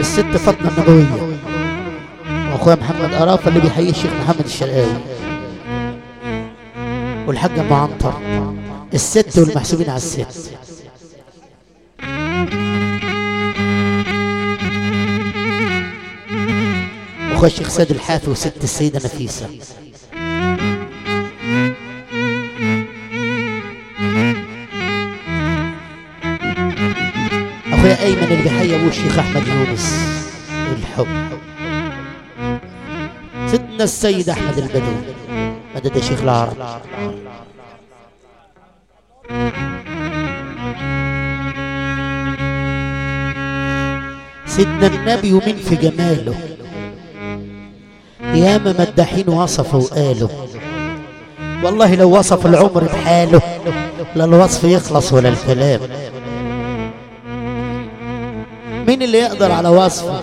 الست فاطمة النبوية واخويا محمد قرافة اللي بيحيي الشيخ محمد الشرقاوي والحاج ام عنتر الست والمحسوبين على الست واخويا الشيخ سيد الحافي وست السيدة نفيسة اخويا ايمن اللي بيحيي ابوه الشيخ احمد يونس الحب سيدنا السيد احمد البدوي مدد يا شيخ العرب سيدنا النبي ومين في جماله ياما مداحين وصفوا وقالوا والله لو وصف العمر بحاله لا الوصف يخلص ولا الكلام مين اللي يقدر على وصفه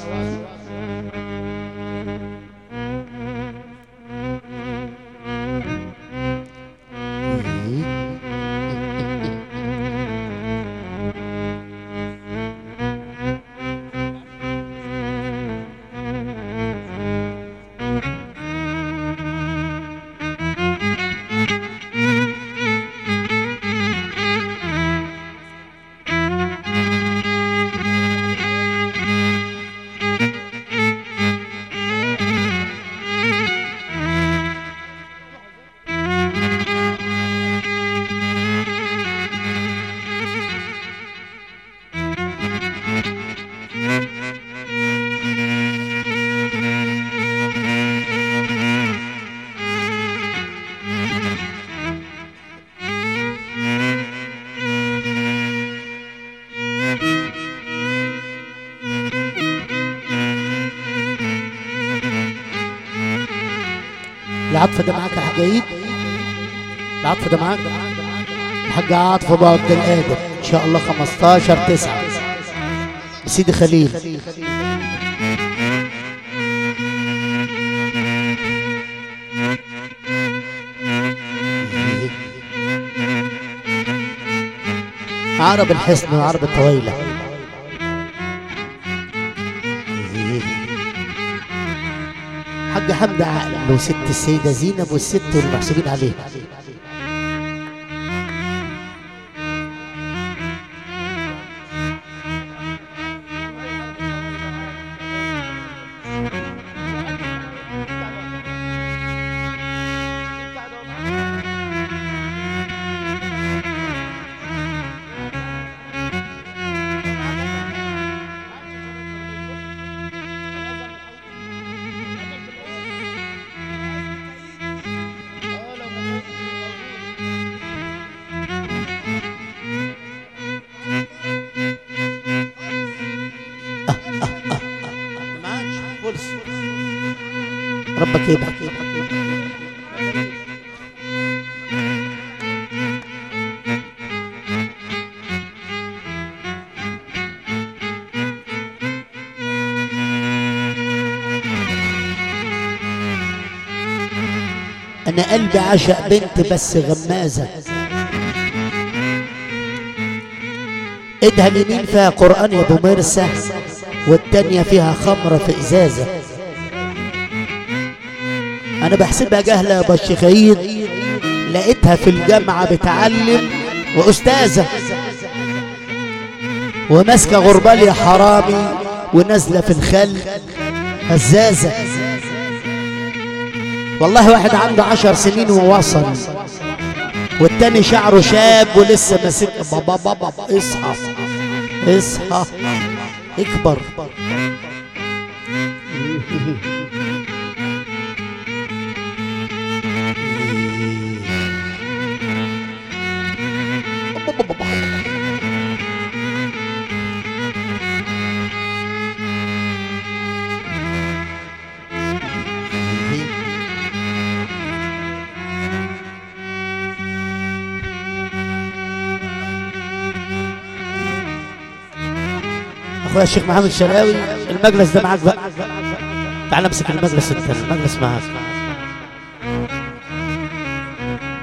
العطف ده معاك يا حاج عيد العطف ده معاك الحاج عاطف ابو عبد القادر ان شاء الله 15 9 سيدي خليل عرب الحصن وعرب الطويله حاج حمد عقل وست السيدة زينب والست والمحسوبين عليها ربك يبارك انا قلبي عشق بنت بس غمازه ايدها اليمين فيها قران يا ابو مرسى والتانيه فيها خمره في ازازه انا بحسبها جهله يا الشيخ عيد لقيتها في الجامعه بتعلم واستاذه وماسكه غربال يا حرامي ونازله في الخل هزازه والله واحد عنده عشر سنين ووصل والتاني شعره شاب ولسه ماسك بابا بابا اصحى اصحى اكبر اخويا الشيخ محمد الشراوي المجلس ده معاك بقى تعال امسك المجلس انت المجلس معاك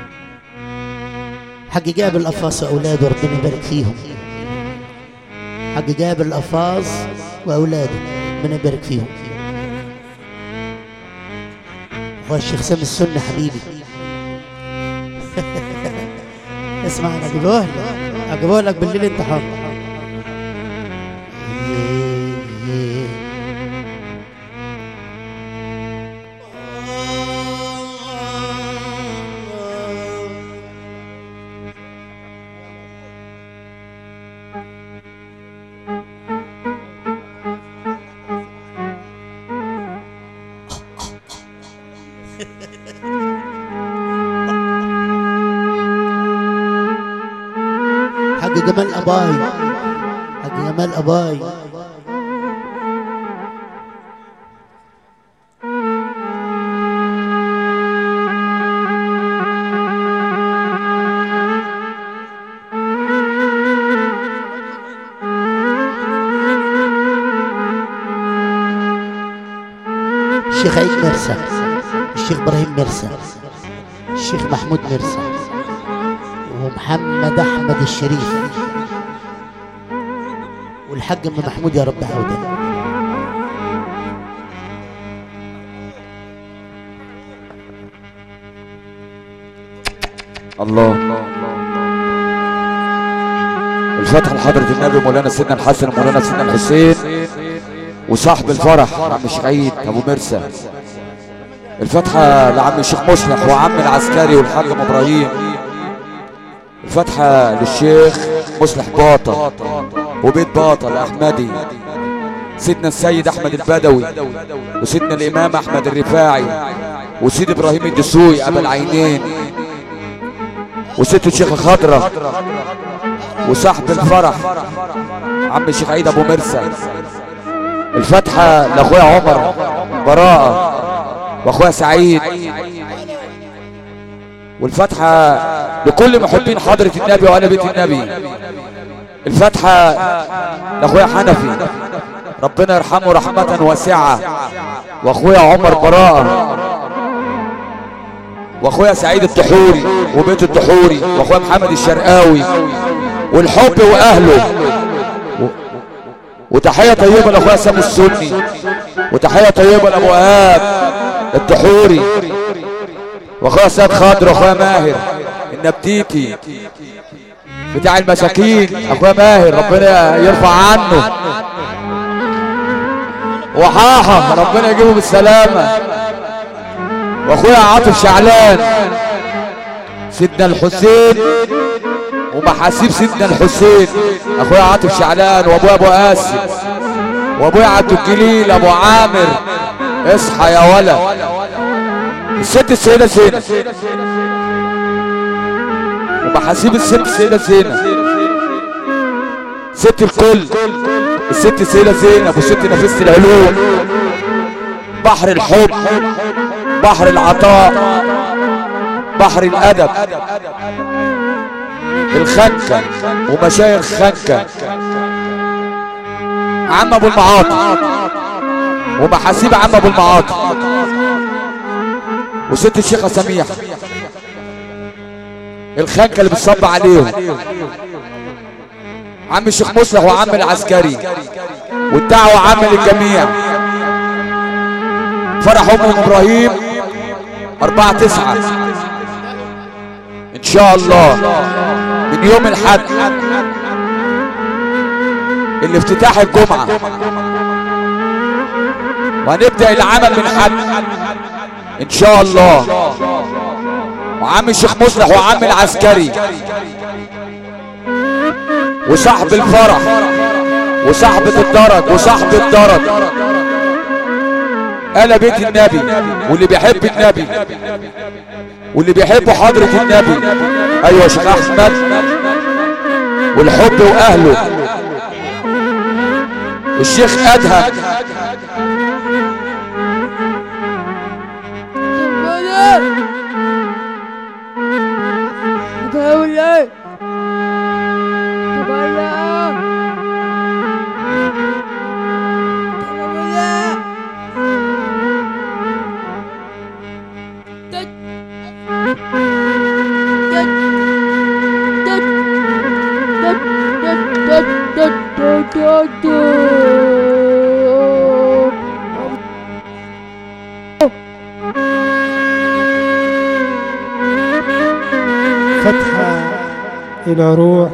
حاج جاب الافاصة اولاده ربنا يبارك فيهم حق جابر الألفاظ وأولاده ربنا يبارك فيهم هو الشيخ سامي السنة حبيبي اسمع انا اجيبه لك اجيبه لك بالليل انت حر حق جمال اباي حق جمال اباي الشيخ عيد مرسى الشيخ ابراهيم مرسى الشيخ محمود مرسى ومحمد احمد الشريف والحاج ام محمود يا رب عوده الله الفتح لحضرة النبي مولانا سيدنا الحسن ومولانا سيدنا الحسين وصاحب الفرح عم الشيخ عيد ابو مرسى الفتحة لعم الشيخ مصلح وعم العسكري والحاج ام ابراهيم الفتحة للشيخ مصلح باطل وبيت باطل احمدي سيدنا السيد احمد البدوي وسيدنا الامام احمد الرفاعي وسيد ابراهيم الدسوقي ابا العينين وست الشيخ الخضرة وصاحب الفرح عم الشيخ عيد ابو مرسى الفاتحة لاخويا عمر براءة واخويا سعيد والفاتحة لكل محبين حضرة النبي وآل بيت النبي الفاتحة لاخويا حنفي ربنا يرحمه رحمة واسعة واخويا عمر براءة واخويا سعيد الطحوري وبيت الطحوري واخويا محمد الشرقاوي والحب واهله و... وتحيه طيبه لاخويا سامي السني وتحيه طيبه لابو ايهاب الطحوري واخويا سيد خضر واخويا ماهر النبتيتي بتاع المساكين اخويا ماهر ربنا يرفع عنه وحاحة ربنا يجيبه بالسلامه واخويا عاطف شعلان سيدنا الحسين ومحاسيب سيدنا الحسين اخويا عاطف شعلان وابويا ابو قاسم وابويا عبد الجليل ابو عامر اصحى يا ولا الست السيدة زينة ومحاسيب الست السيدة زينة ست الكل الست السيدة زينب وست نفيسة العلوم بحر الحب بحر العطاء بحر الادب الخنكة ومشايخ خنكة عم ابو المعاطي ومحاسيب عم ابو المعاطي وست الشيخة سميح الخنكة اللي بتصب عليهم عم الشيخ مصلح وعم العسكري والدعوة عامة للجميع فرح ام ابراهيم أربعة تسعة إن شاء الله من يوم الحد اللي افتتاح الجمعة وهنبدأ العمل من حد إن شاء الله وعم الشيخ مصلح وعم العسكري وصاحب الفرح وصاحبة الدرج وصاحب الدرج انا بيت النبي واللي بيحب النبي واللي بيحب حضرة النبي ايوه يا شيخ احمد والحب واهله الشيخ ادهم إلى روح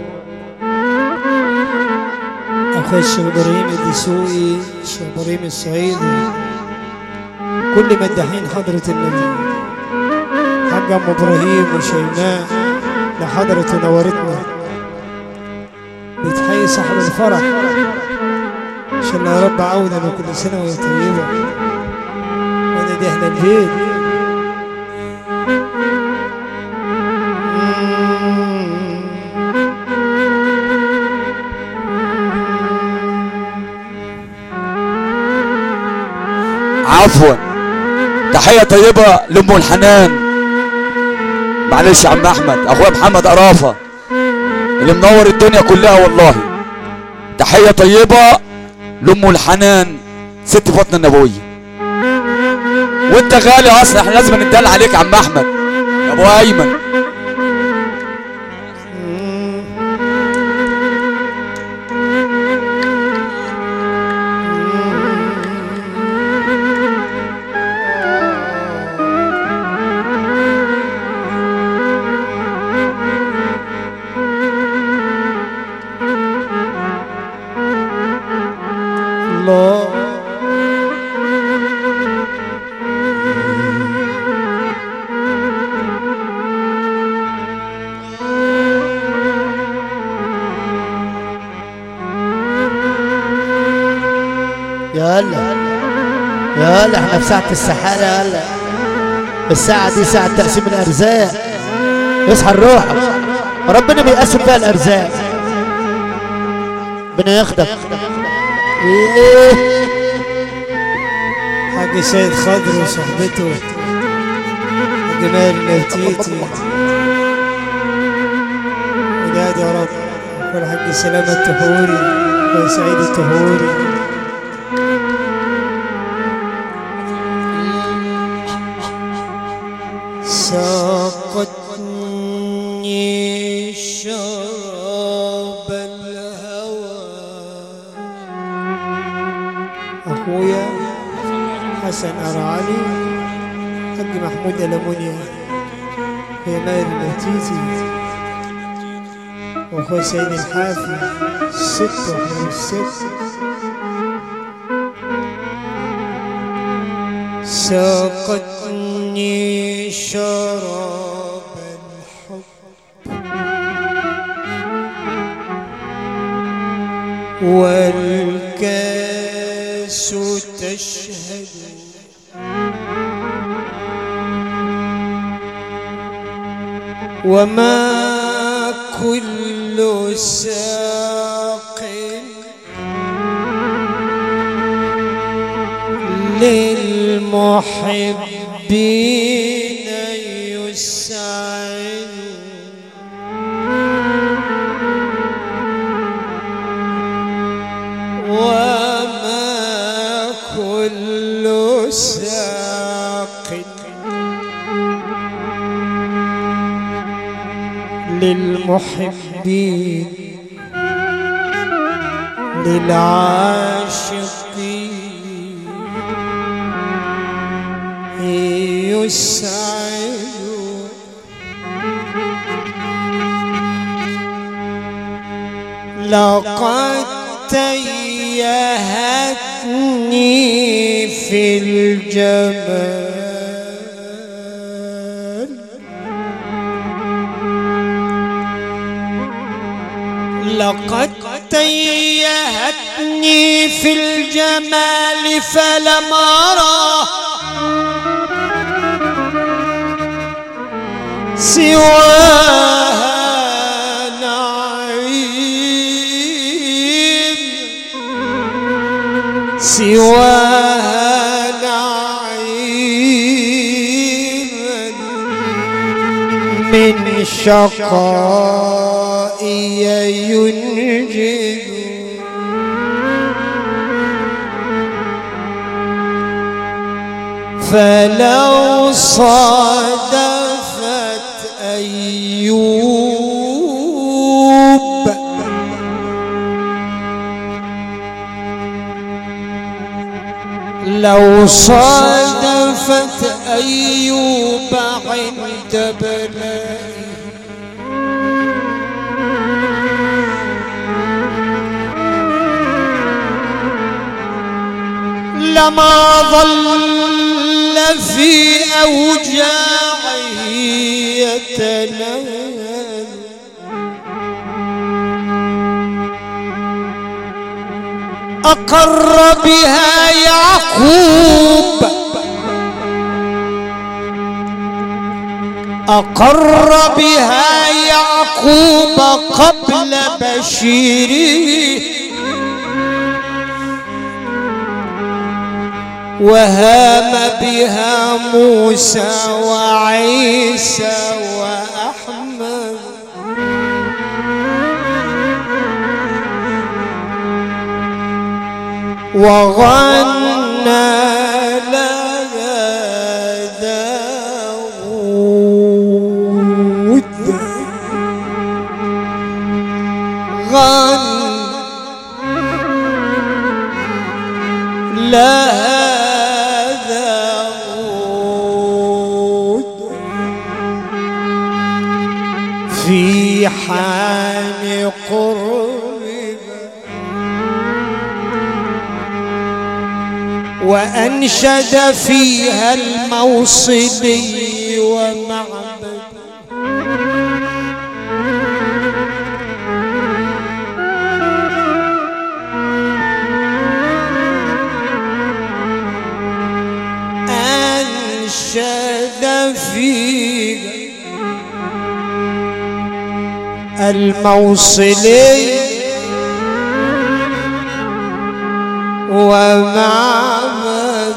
أخي الشيخ إبراهيم الدسوقي الشيخ إبراهيم الصعيدي كل مداحين حضرة النبي حق أم إبراهيم وشيماء لحضرة نورتنا بتحيي صاحب الفرح إن شاء الله يا رب عودا وكل سنة وهي طيبة وأنا دي أهل البيت عفوا تحية طيبة لأم الحنان معلش يا عم أحمد أخويا محمد قرافة اللي منور الدنيا كلها والله تحية طيبة لأم الحنان ست فاطمة النبوية وانت غالي اصلا احنا لازم ندل عليك يا عم احمد يا ابو ايمن الله يا هلا يا هلا احنا في ساعة السحارة يا هلا الساعة دي ساعة تقسيم الأرزاق اصحى الروح ربنا بيقسم فيها الأرزاق ربنا ياخدك ايه حاج سيد خضر وصحبته جمال نوتيتي ولاد يا رب والحاج سلامة التهوري وسعيد التهوري ساقتني شراب الهوى أخويا حسن أرعلي حق محمود ألمونيا يا ماهر النتيتي وأخوي سيد الحافي ست وأخوي الست ساقتني شراب الحب والكاس تشهد وما كل ساق للمحبين يسعد وما كل ساق للمحبين للعاشقين يسعد لقد تيهتني في الجمال لقد تيهتني في الجمال فلم أرى سواها نعيم سواها نعيم من شقائي ينجد فلو صادفت أيوب لو صادفت أيوب عند بلائه لما ظل في أوجاعه يتنال أقر بها يعقوب أقر بها يعقوب قبل بشيره وهام بها موسى وعيسى وأحمد وغنى لها داود غنى لها داود في حان قربها وأنشد فيها الموصلي ومعبد أنشد فيها الموصلي ومعبد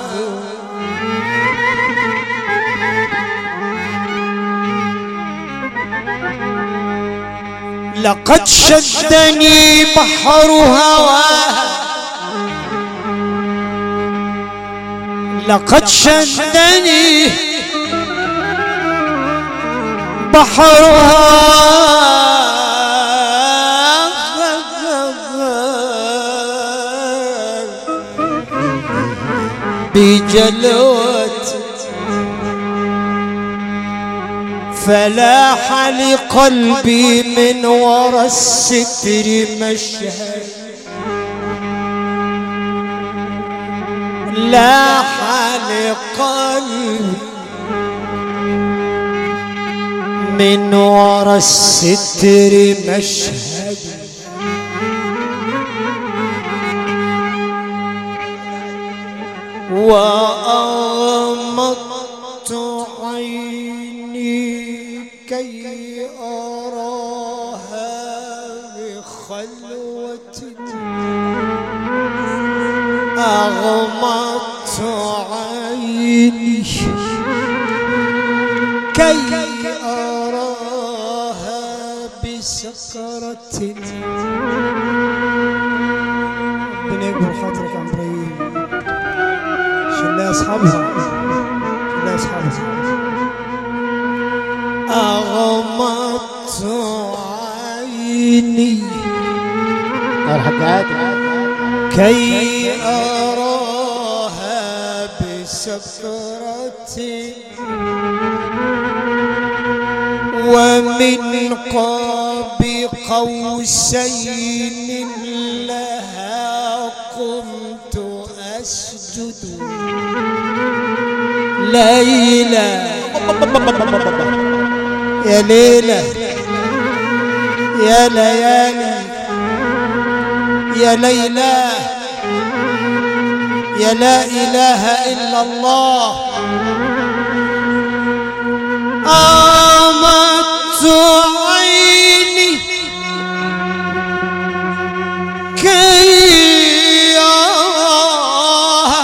لقد شدني بحر هواها لقد شدني بحرها بجلوت فلاح لقلبي من ورا الستر مشهد لاح لقلبي من ورا الستر مشهد وأغمضت عيني كي أراها بخلوة أغمضت عيني كي أراها بسكرة ربنا يكبر خاطرك عم ابراهيم شلها اصحابها شلها اصحابها أغمضت عيني يا الحاج عادل كي أراها بسكرة ومن قاب قوسين لها قمت أسجد ليلى يا ليلى يا ليالي يا ليلى يا لا إله إلا الله آمت عيني كي أراها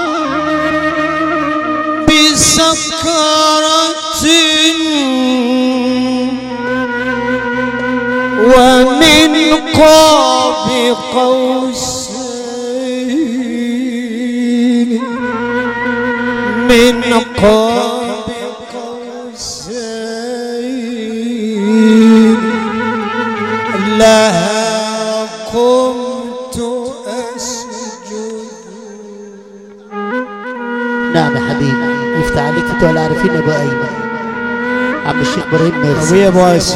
بسكرة ومن قاب قوسين من قاب قوسين لها قمت أسجد نعم يا حبيبي يفتح عليك انتوا ولا عارفين ابو ايمن عم الشيخ ابراهيم ميرسي أبويا أبو آسف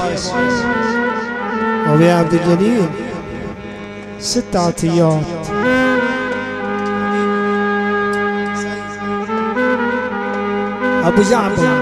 أبويا عبد الجليل ست عطيات ابو زعبل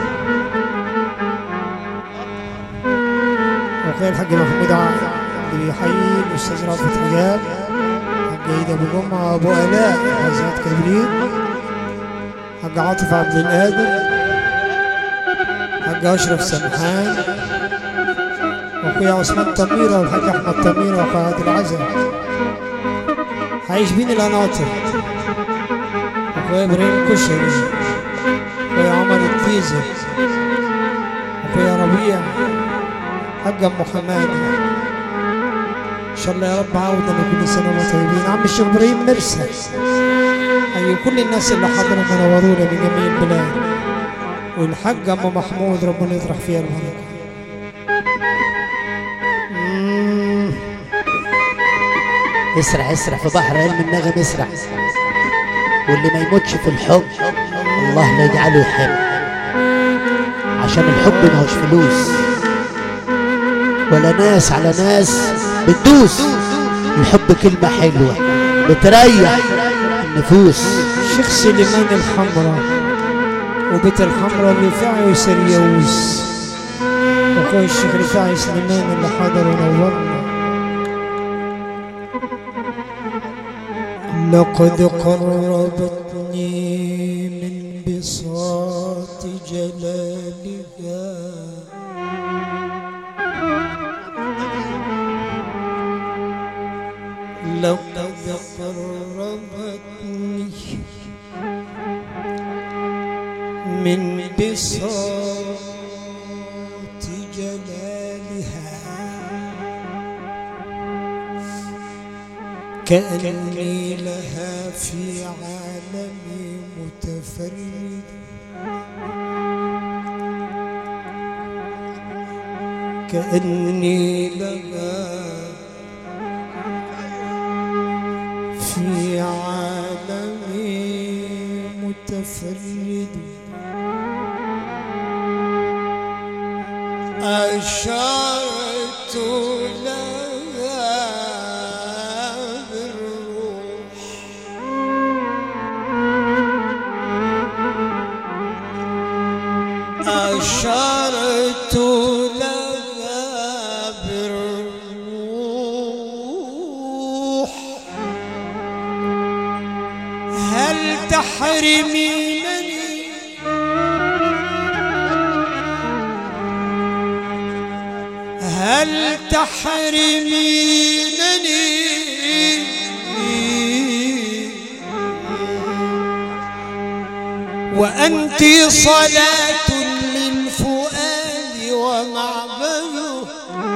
واخوي الحاج محمود عادل اللي بيحيي الاستاذ رافت حجاب حاج عيد ابو جمعه ابو الاء حضرات كبريت حاج عاطف عبد القادر حاج اشرف سمحان واخويا عثمان تميره والحاج احمد تميره واخويا عادل عزم عايش بين القناطر اخويا ابراهيم كشري اخويا عمر التيزي اخويا ربيع حاج ام حمادي ان شاء الله يا رب عودا لكل سنه وانتم طيبين عم الشيخ ابراهيم مرسى اي كل الناس اللي حضروا منورونا من جميع البلاد والحاج ام محمود ربنا يطرح فيها البركه مم. اسرح اسرح في بحر علم النغم اسرح واللي ما يموتش في الحب الله لا يجعله يحب عشان الحب ما هوش فلوس ولا ناس على ناس بتدوس الحب كلمة حلوة بتريح النفوس شيخ سليمان الحمراء وبيت الحمراء الرفاعي وسريوس واخوي الشيخ رفاعي سليمان اللي حضر ونورنا لقد قربتني من بساط جلالها لقد قربتني من بساط جلالها كأني لها في عالمي متفرد كأني لها في عالمي متفرد أشرت لها بالروح أشرت لها بالروح هل تحرمينني هل تحرمينني وأنت صلاة للفؤاد ومعبده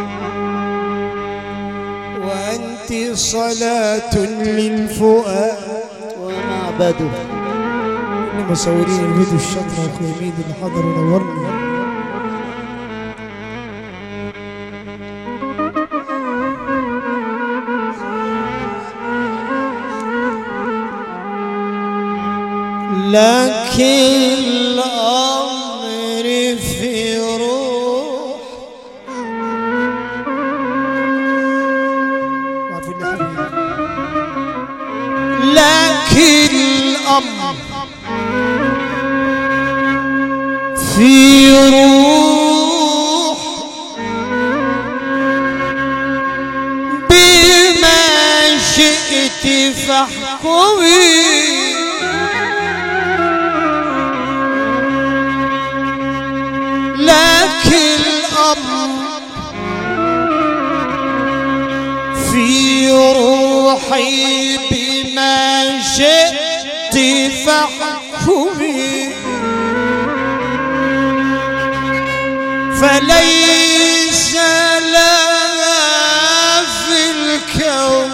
وأنت صلاة للفؤاد ومعبده كل مصورين الفيديو الشطرة أخويا ميد اللي حضر ونورني لكن الأمر في روح عارفين اللي حبيبي لكن الأمر في روح بما شئت فاحكمي لكن الأمر في روحي بما شئت فاحكمي فليس لها في الكون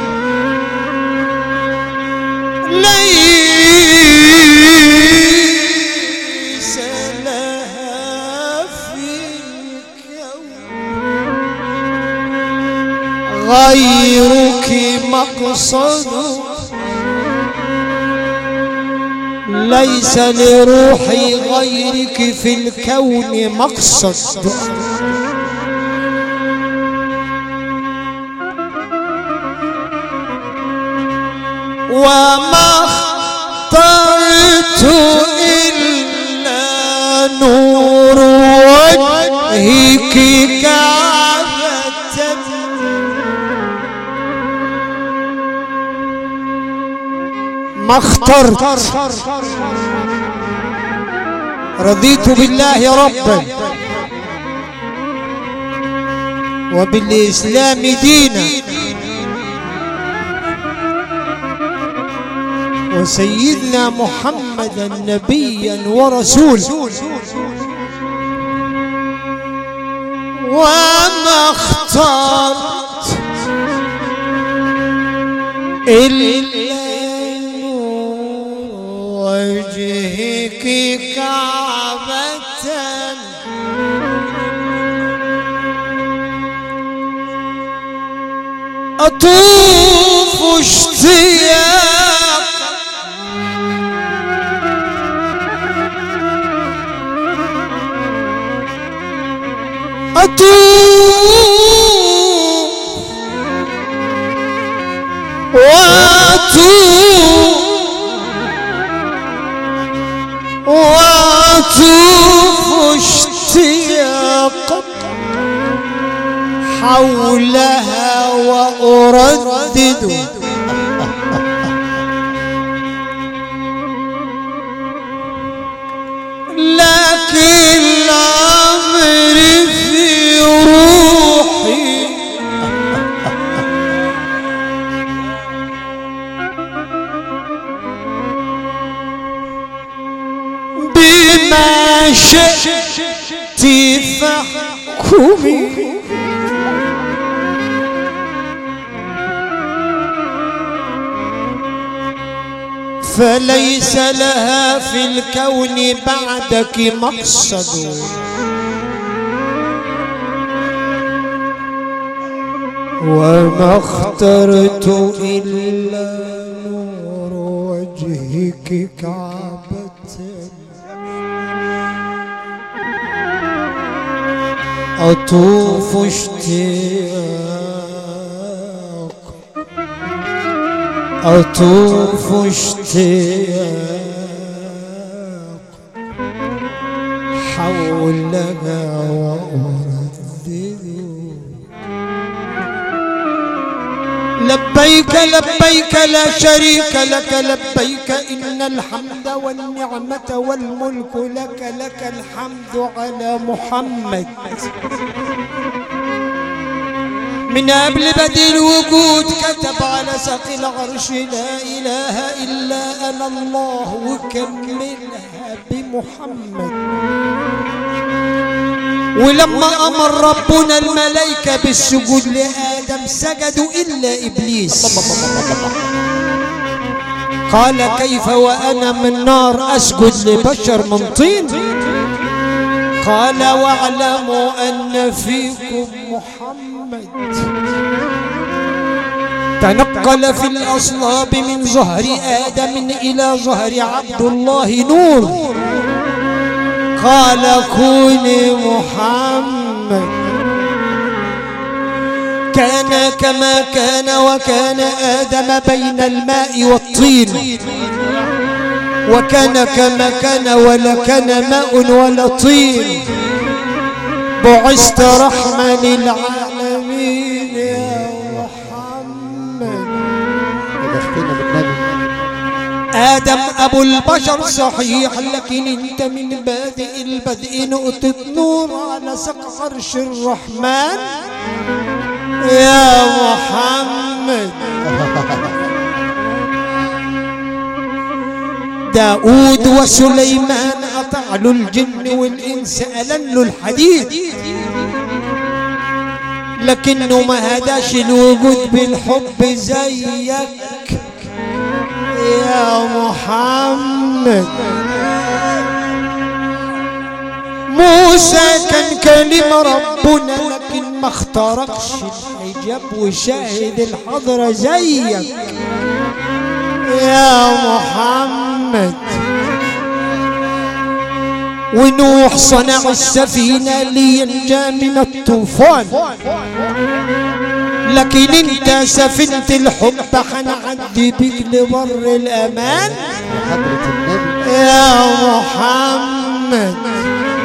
ليس لها في الكون غيرك مقصد ليس لروحي غيرك في الكون مقصد وما اخترت إلا نور وجهك كعبة ما اخترت رضيت بالله ربا وبالإسلام دينا وسيدنا محمدا نبيا ورسولا وما اخترت إلا نور وجهك كعبة أطوف اشتياق أطوف وأطوف وأطوف اشتياقا حولها وأردد لكن الأمر في روحي بما شئت فاحكمي فليس لها في الكون بعدك مقصد وما اخترت إلا نور وجهك كعبة أطوف اشتياق أطوف اشتياق حولها وأردد لبيك لبيك لا شريك لك لبيك إن الحمد والنعمة والملك لك لك الحمد على محمد من قبل بدء الوجود كتب على ساق العرش لا إله إلا أنا الله وكملها بمحمد ولما أمر ربنا الملائكة بالسجود لآدم سجدوا إلا إبليس قال كيف وأنا من نار أسجد لبشر من طين قال واعلموا أن فيكم محمد تنقل في الأصلاب من ظهر آدم إلى ظهر عبد الله نور قال كوني محمد كان كما كان وكان آدم بين الماء والطين وكان كما كان ولا كان ماء ولا طين بعثت رحمة للعالمين يا محمد ودفتنا بالنبي آدم أبو البشر صحيح لكن أنت من بادئ البدء نقطة نور على سقف عرش الرحمن يا محمد داود وسليمان أطعلوا الجن والإنس ألنوا الحديد لكنه ما هداش الوجود بالحب زيك يا محمد موسى كان كلمة ربنا لكن ما اخترقش الحجاب وشاهد الحضرة زيك يا محمد ونوح صنع السفينة لينجى من الطوفان لكن انت سفينة الحب حنعدي بك لبر الامان حضرة النبي يا محمد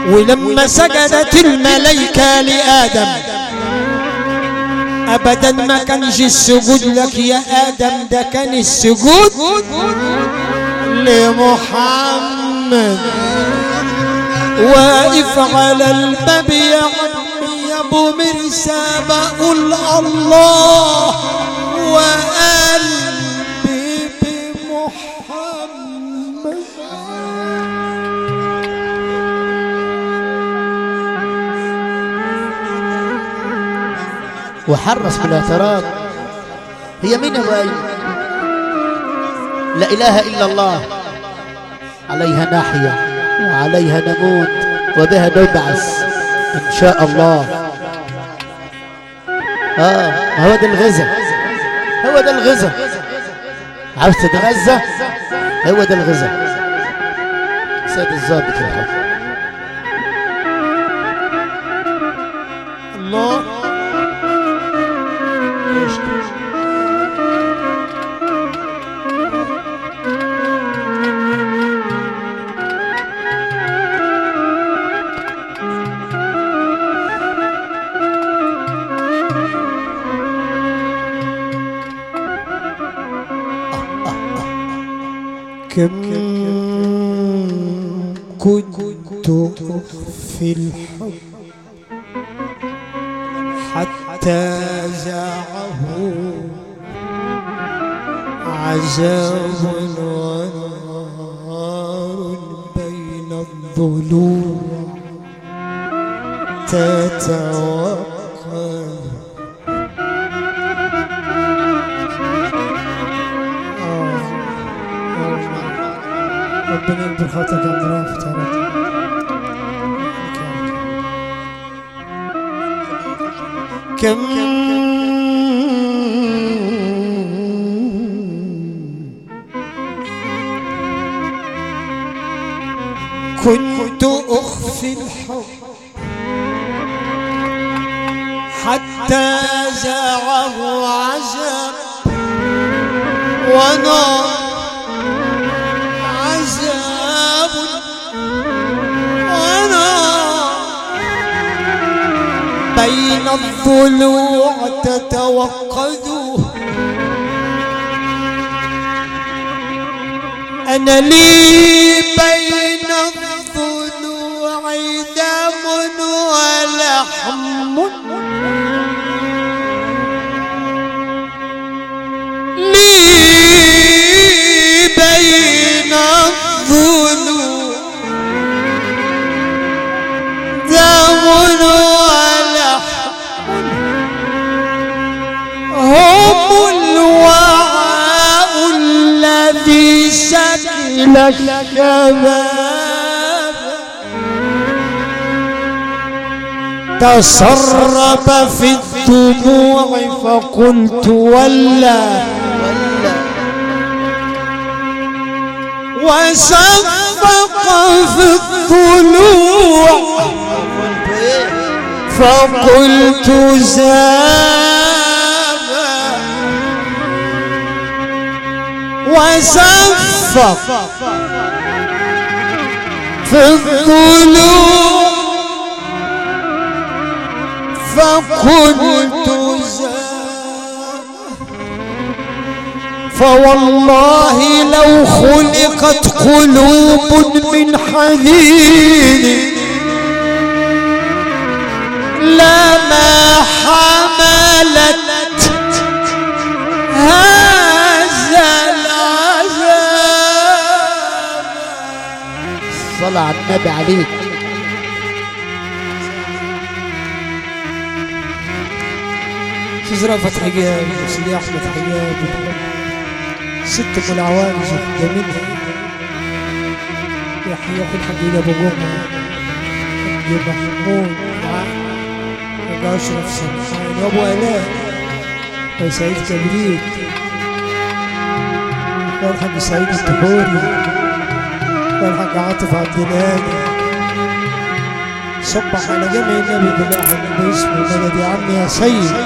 ولما سجدت الملائكة لآدم أبدا ما كانش السجود لك يا آدم ده كان السجود لمحمد واقف على الباب يا عمي يا ابو مرسى بقول الله وقلبي بمحمد وحرص بالاعتراض هي مين يا ابو ايمن لا اله الا الله عليها نحيا وعليها نموت وبها نبعث ان شاء الله اه ما هو ده الغذاء هو ده الغذاء عاوز تتغذى هو ده الغذاء سيد الضابط الحب الله كم كنت في الحب حتى زاعه عذاب ونار بين الضلوع تتوقد آه. آه. ربنا يقبل خاطرك يا عبد الرافع تعالى كم كنت أخفي الحب حتى زاعه عذاب ونار عذاب ونار بين الضلوع تتوقد أنا لي بين الضلوع دم ولحم لي بين الضلوع دم ولحم هم الوعاء الذي شكل الشباب تسرب في الدموع فقلت ولا وصفق في الضلوع فقلت زاب وصفق في الضلوع فقلت زاب فوالله لو خلقت قلوب من حديد لما حملت هذا العذاب صلى على النبي عليك استاذ رأفت حجاب سيدي احمد حجاب ست ام العوانز جميلة يحيى اخو الحجيج ابو جمعة حاج محمود حاج اشرف سمحان وابو الاء وسعيد كبريت والحاج سعيد الطحوري والحاج عاطف عبد الهادي صبح على جمع النبي بالله باسمه بلدي عمي يا سيد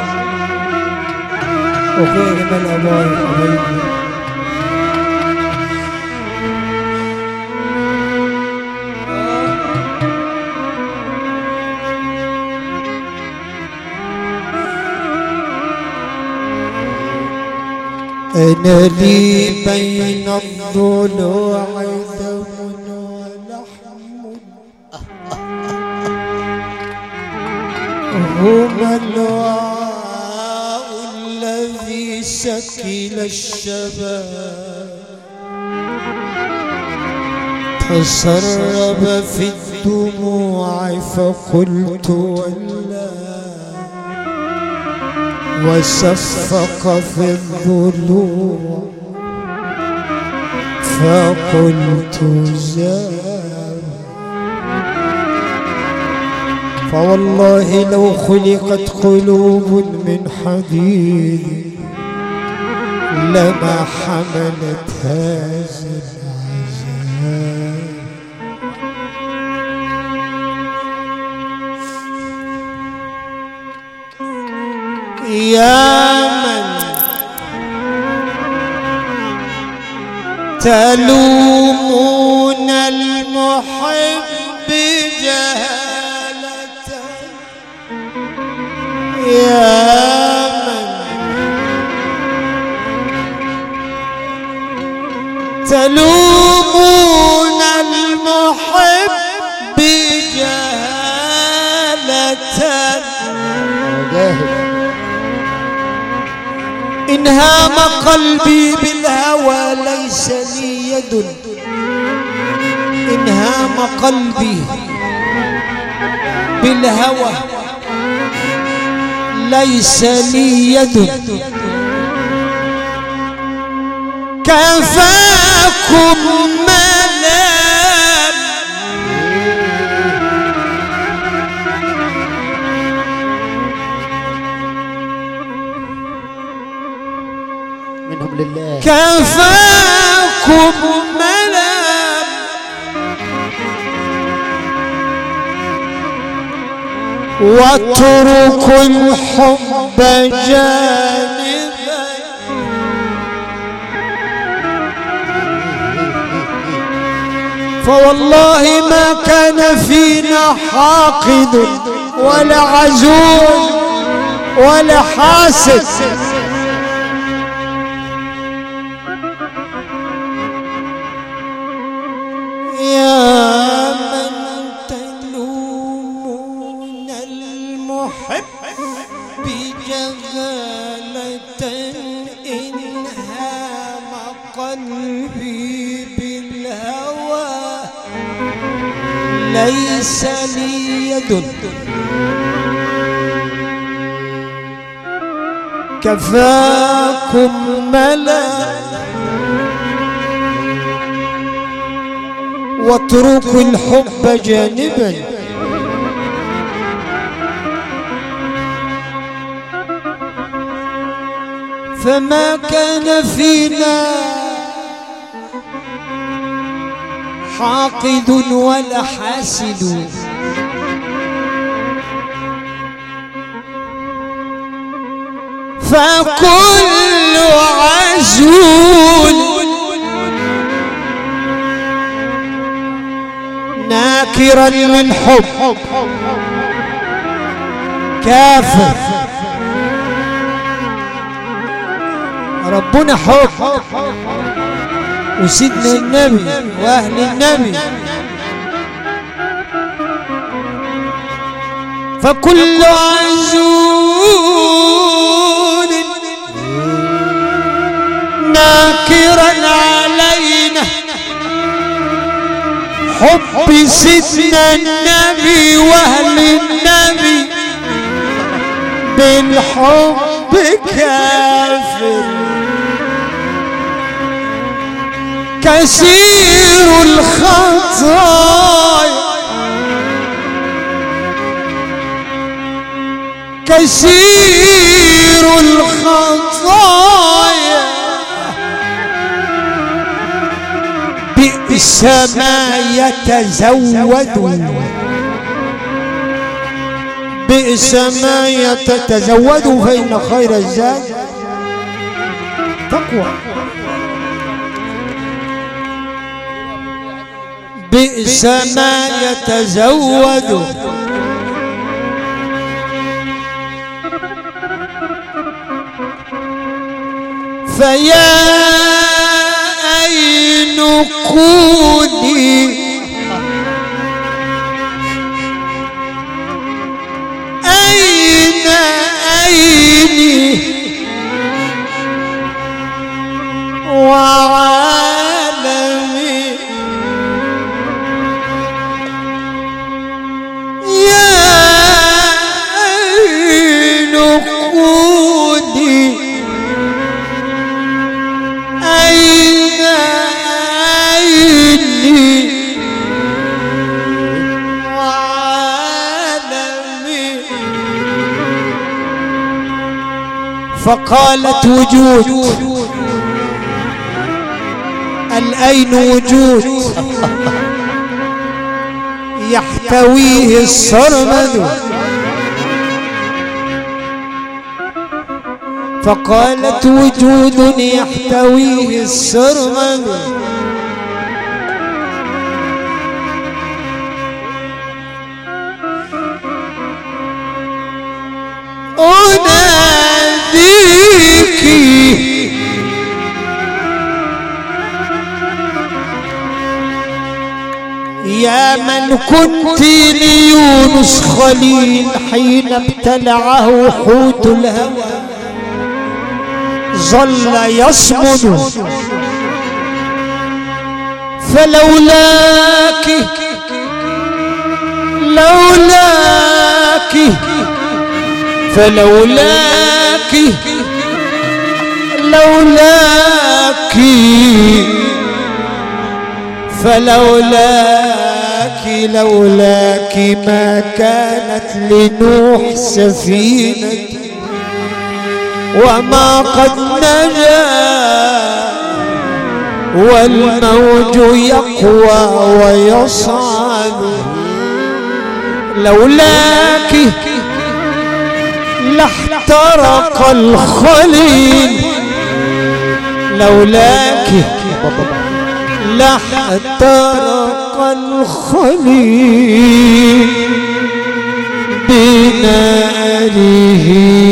وخير من أبوي حبيبي أنا لي بين الضلوع دم ولحم هما الوعاء الذي سكل الشباب تسرب في الدموع فقلت ولا وصفق في الضلوع فقلت زاد فوالله لو خلقت قلوب من حديد لما حملت هذا العذاب يا من تلومون المحب جهالة يا من تلومون المحب جهالة جاهد إن هام قلبي بالهوى ليس لي يد إن هام قلبي بالهوى ليس لي يد كفاكم ملام منهم لله كفاكم ملام واتركوا الحب جانبا فوالله ما كان فينا حاقد ولا عزول ولا حاسد يا من تلومون المحب بجهالة إن هام قلبي بالهوى ليس لي يد كفاكم ملا واتركوا الحب جانبا فما كان فينا حاقد ولا حاسد فكل عزول ناكرا من حب كافر ربنا حب وسيدنا النبي واهل النبي فكل عزول ناكرا علينا حب سيدنا النبي واهل النبي بالحب كافر كثير الخطايا كثير الخطايا بئس ما يتزود بئس ما يتزود فإن خير الزاد تقوى بئس ما يتزود فيا أين قولي أين أيني وعالمي يا أين قولي أين عيني وعالمي فقالت وجود الأين وجود يحتويه الصرمد فقالت وجود يحتويه السرمد أناديك يا من كنت ليونس خليل حين ابتلعه حوت الهوى ظل يصمد فلولاك لولاك فلولاك لولاك فلولاك لولاك ما كانت لنوح سفينه وما قد نجا والموج يقوى ويصعد لولاك لاحترق الخليل لولاك لاحترق الخليل بناره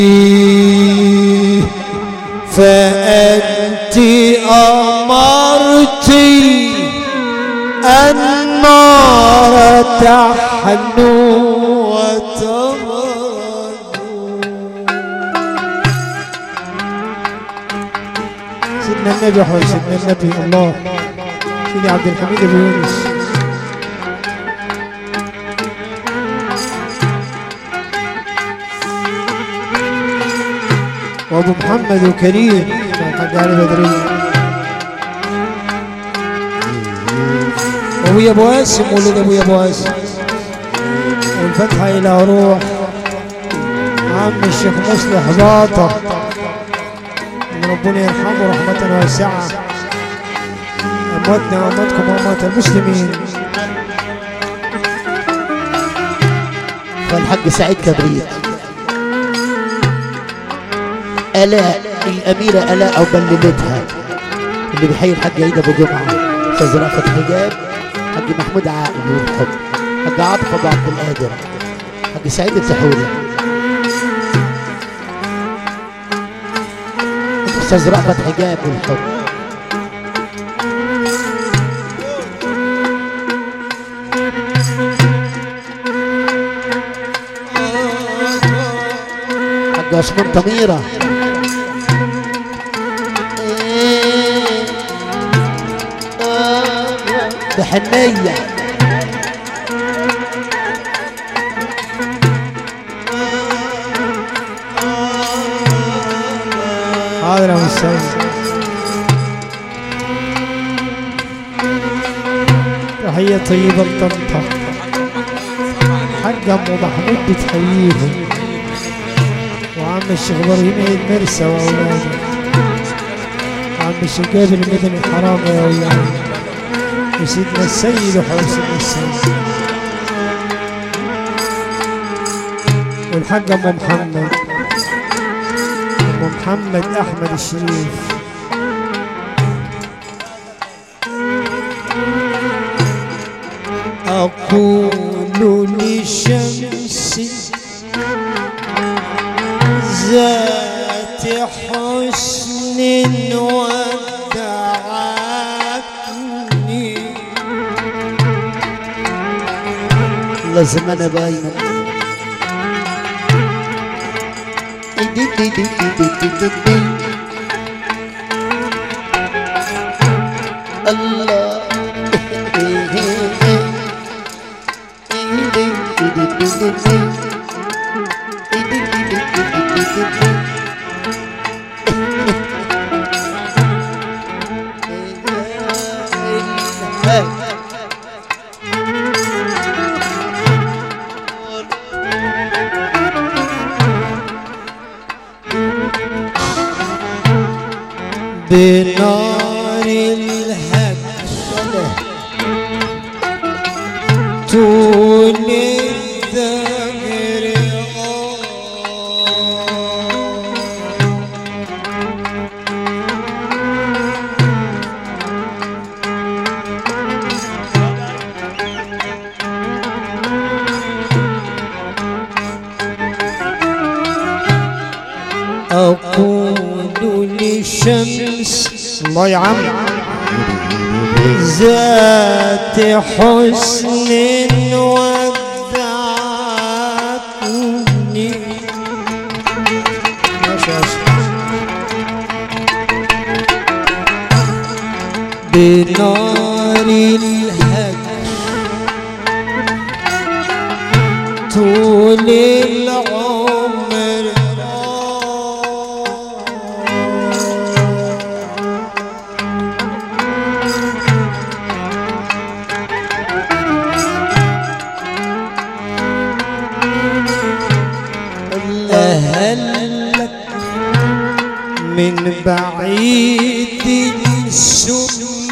فأنت أمرتي النار تحنو وتبرد سيدنا النبي حول سيدنا النبي الله سيدي عبد الحميد ابو يونس وابو محمد وكريم قد علي بدرية وابويا ابو قاسم ولد ابويا ابو قاسم والفتحة الى روح عم الشيخ مصلح باطة ان ربنا يرحمه رحمة واسعة امواتنا وامواتكم واموات المسلمين فالحاج سعيد كبريت آلاء الأميرة آلاء عقبال ليلتها اللي بيحيي الحاج عيد أبو جمعة أستاذ رأفت حجاب حاج محمود عاقل والحب حاج عاطف أبو عبد القادر حاج سعيد السحوري أستاذ رأفت حجاب والحب حاج عثمان تميرة بحنية حاضر يا مستعد تحية طيبة لطنطا حاج أم محمود بتحييهم وعم الشيخ إبراهيم عيد مرسى وأولاده وعم الشيخ جابر المدني الحرام يا أولاده وسيدنا السيد وحول سيدنا السيد والحاج أم محمد أم محمد أحمد الشريف أقول لشمس ذات حسن ودعتني الله زمان باينه الله بنار الهجر طول الدهر أقول للشمس الله يا عم ذات حسن ودعتني ماشي يا أشرف. بنار الهجر طول العمر أهلك من بعيد ثم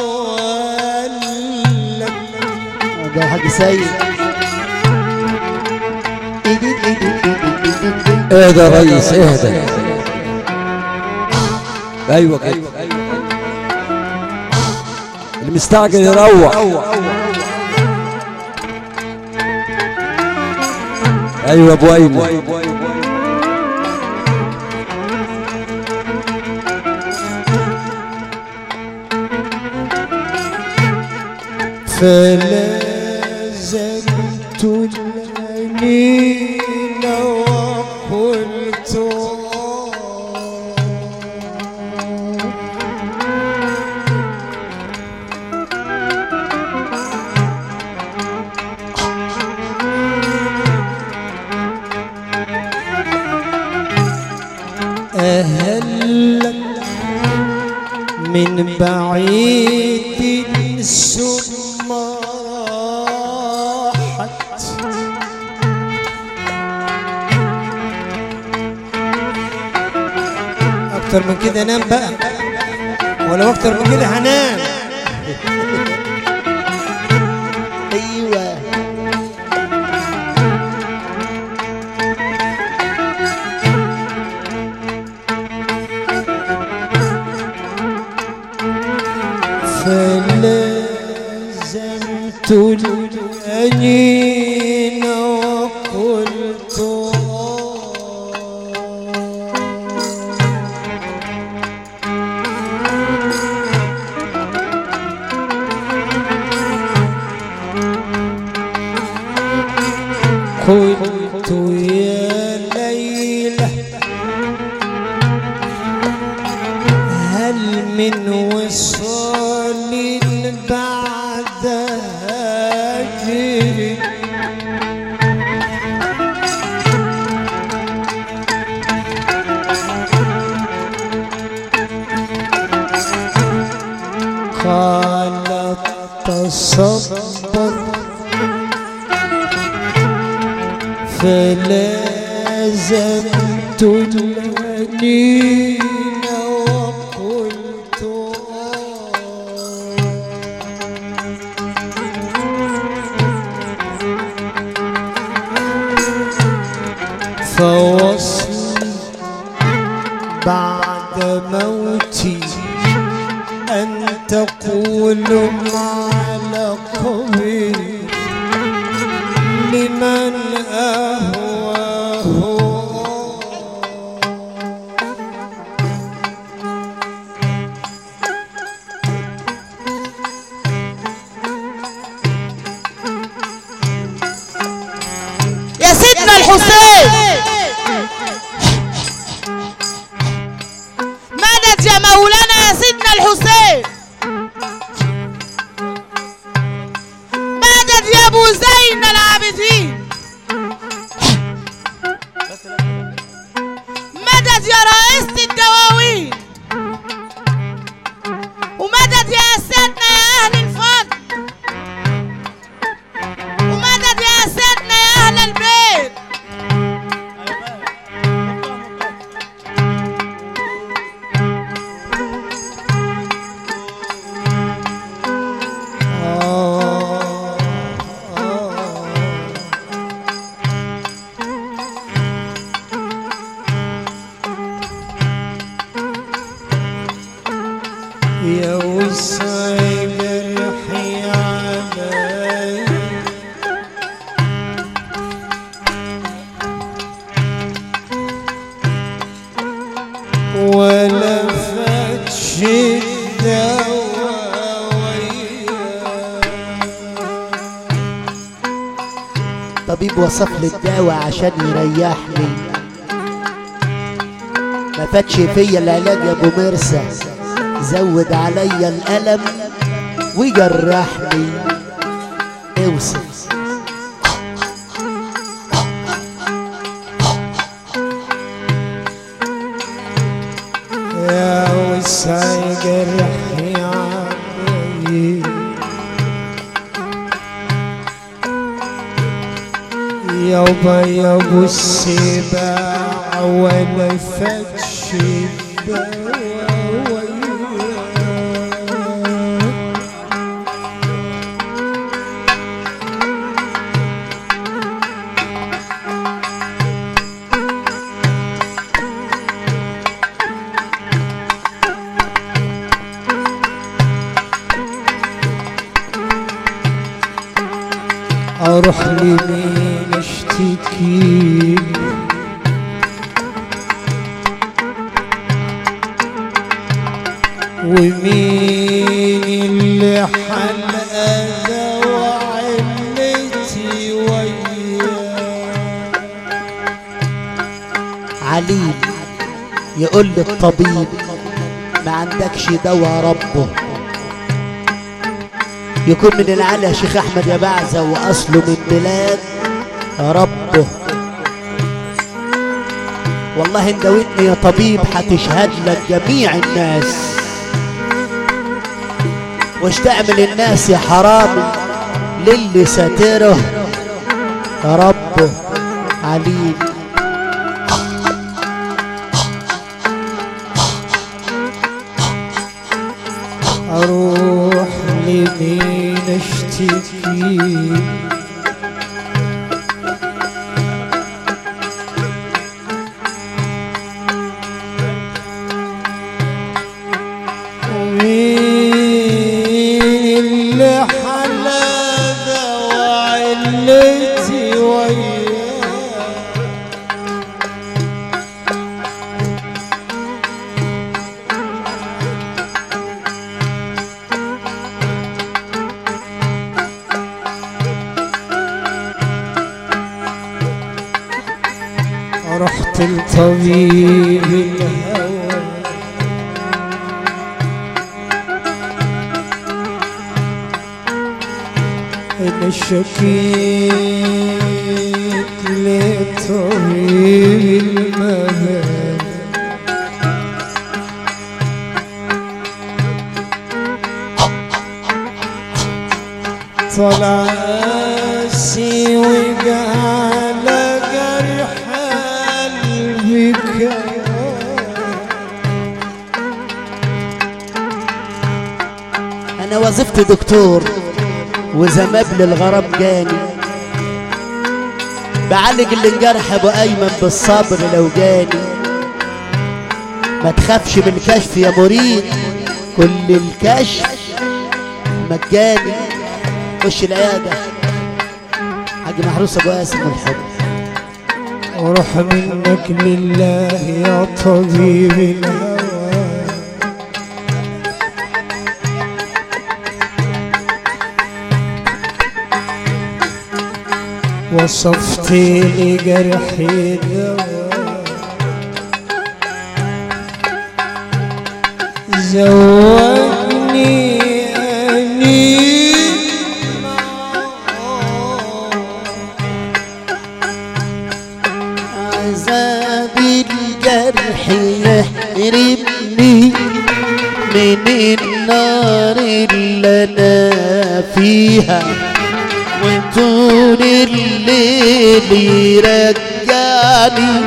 ولك ده حاج سيد اهدى يا ريس اهدى ايوه كده المستعجل يروح ايوه يا ابو ايمن فلا زلت الأنين وقلت أهلك من بعيد ثم راحت أكتر من كده نام بقى ولو أكتر من كده هنام ايوه فلازمت الأنين وقلت قلت يا ليلى هل من وصال بعد هجر قالت تصبر فلازمت الأنين وقلت فوصل بعد موتي أن تقول مع لقبي لمن أهواه ومدد يا رئيسة الدواوين ومدد يا سيدنا يا أهل الفضل ومدد يا سيدنا يا أهل البيت آه يا وسع جرحي علي ولا فتش الدواء وياك طبيب وصف لي الدواء عشان يريحني ما فاتش فيا العلاج يا ابو مرسى زود عليا الالم وجرحني اوصف يا وسع جرحي علي يابا يا ابو السباع ولا فتش الدواء وياك اروح لمين اشتكي ومين اللي حل اذى وعلتي وياه عليم يقول لي الطبيب ما عندكش دواء ربه يكون من العلا يا شيخ احمد يا بعزه واصله من بلاد ربه والله ان دويتني يا طبيب هتشهد لك جميع الناس وش تعمل الناس يا حرامي للي ساتره ربه عليم اروح لمين اشتكي ومين اللي حلى وعلتي وياه رحت لطبيب الهوى انا شكيت لطبيب المهام طلع قاسي وقال جرح قلبي كيان انا وظيفتي دكتور وزماب للغرام جاني بعالج اللي انجرح ابو ايمن بالصبر لو جاني ما تخافش من الكشف يا مريض كل الكشف مجاني خش العياده حاج محروس ابو قاسم والحب وروح منك لله يا طبيب الهوى وصفت لي جرحي دواء زودني أنين عذاب الجرح الجرح يحرمني من النار اللي انا فيها وطول الليل يرجعني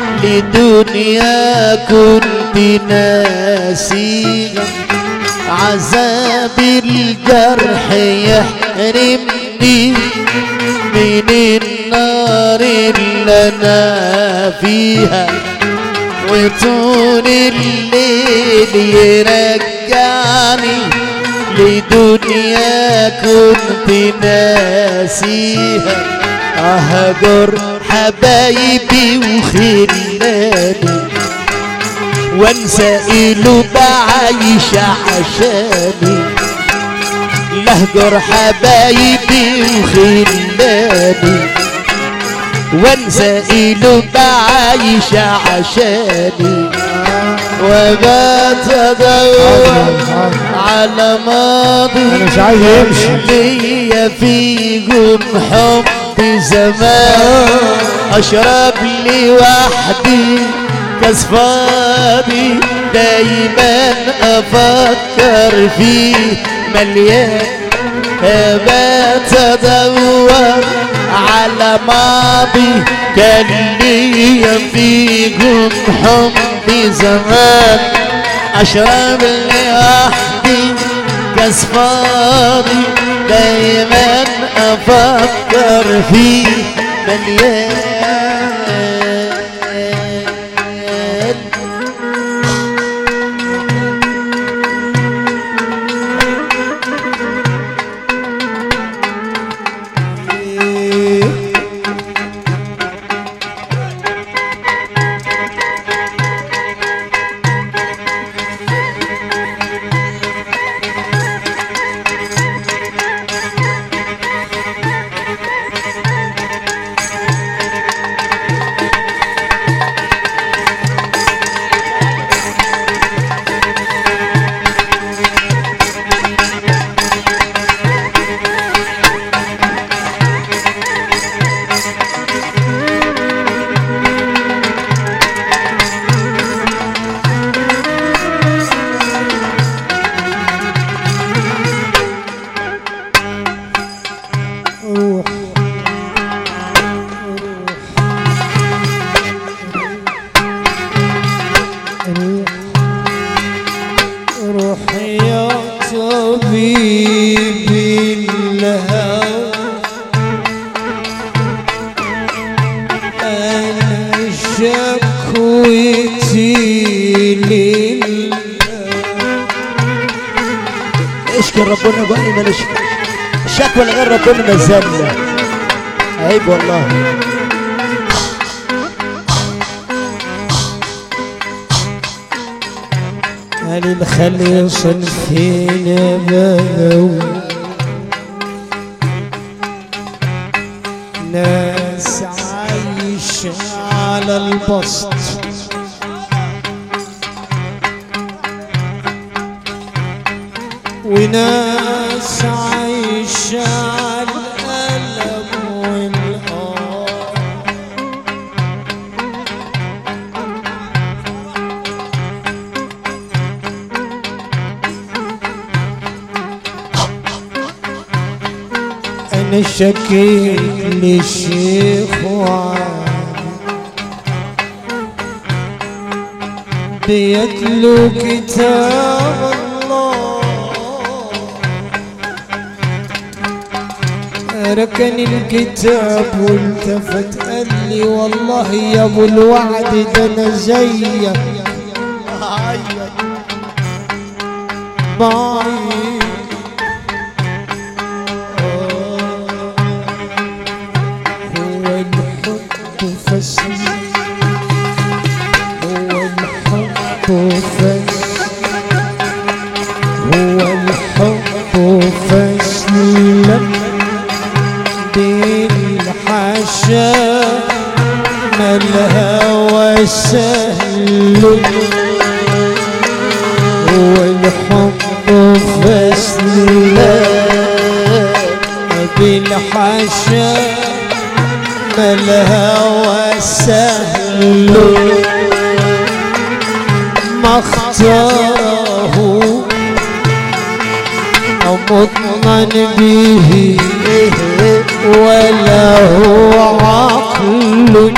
لدنيا كنت ناسيها عذاب الجرح يحرمني من النار اللي انا فيها وطول الليل يرجعني لدنيا كنت ناسيها اهجر حبايبي وخلاني وانسى قلوب عايشة عشاني لهجر حبايبي وخلاني وانسى قلوب عايشة عشاني وبات ادور على ماضي انا مش عايز يمشي ليا فيكم حب زمان اشرب لي وحدي كاس فاضي دايما افكر فيه مليان بات ادور على ماضي كان ليا فيكم حب زمان اشرب لي وحدي كاس فاضي دايما افكر فيه مليان روح روح روح يا طبيب الهوى أنا شكوتي لله اشكي ربنا قال لي ماليش الشكوى اللي غير ربنا نزلنا عيب والله هل الخلي صنفين بغوا ناس عايشة على البسط وناس عايشة على الألم والآه أنا شكيت للشيخ وعالي بيتلو كتاب الله ركن الكتاب والتفت قال لي والله يا ابو الوعد ده انا زيك بعيد هو الحب فسر هو الحب فسر هو الحب فسلم بالحشا ما الهوى سهل هو الحب فسلم بالحشا ما الهوى سهل ما اختاره أو مضمن به ولا هو عقل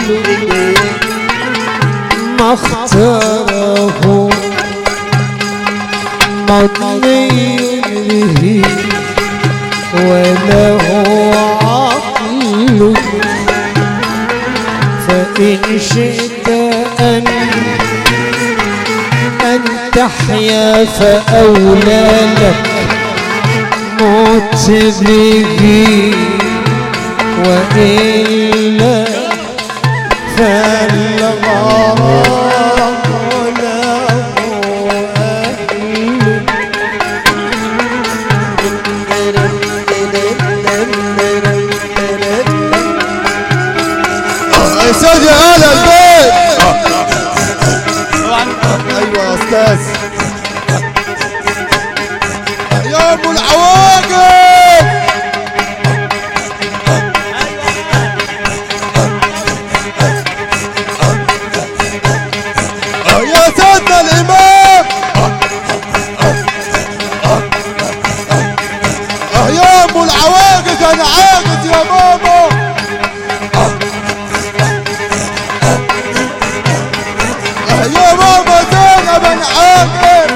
ما اختاره مضني به ولا هو عقل فإن شئت أن أن تحيا فأولى لك موت به وإلا فالغرام له أهل يا سيدي اهل البيت ايوه يا استاذ يا ابو العواقب يا سيدنا الامام يا ابو العواقب انا عاقد يا ماما يا ماما زينب انا عاقل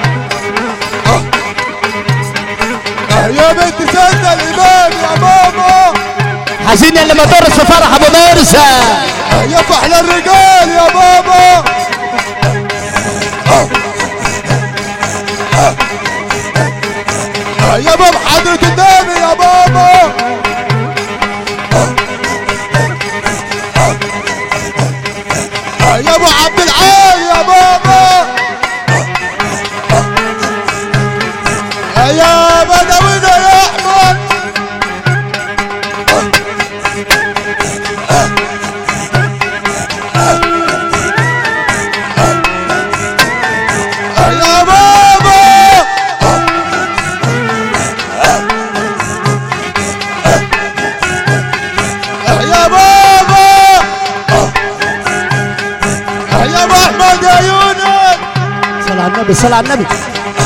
يا بنت سيدنا الامام يا ماما حزين اللي ما درس في فرح ابو مرزا يا فحل الرجال يا بابا يا بابا حضرة النبي يا بابا يا ابو عبد العال يا بابا يا بدوينا يا احمد يا بابا يا بابا يا ابو احمد يا يونس صل على النبي صل على النبي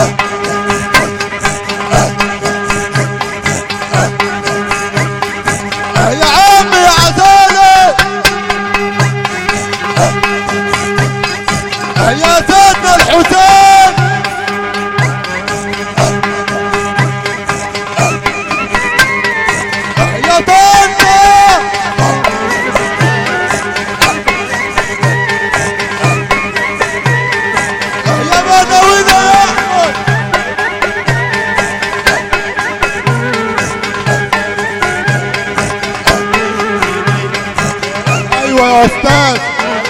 يا عمي يا عزالي يا سيدنا الحسين يا طنطا يا بدوينا يا احمد ايوه يا استاذ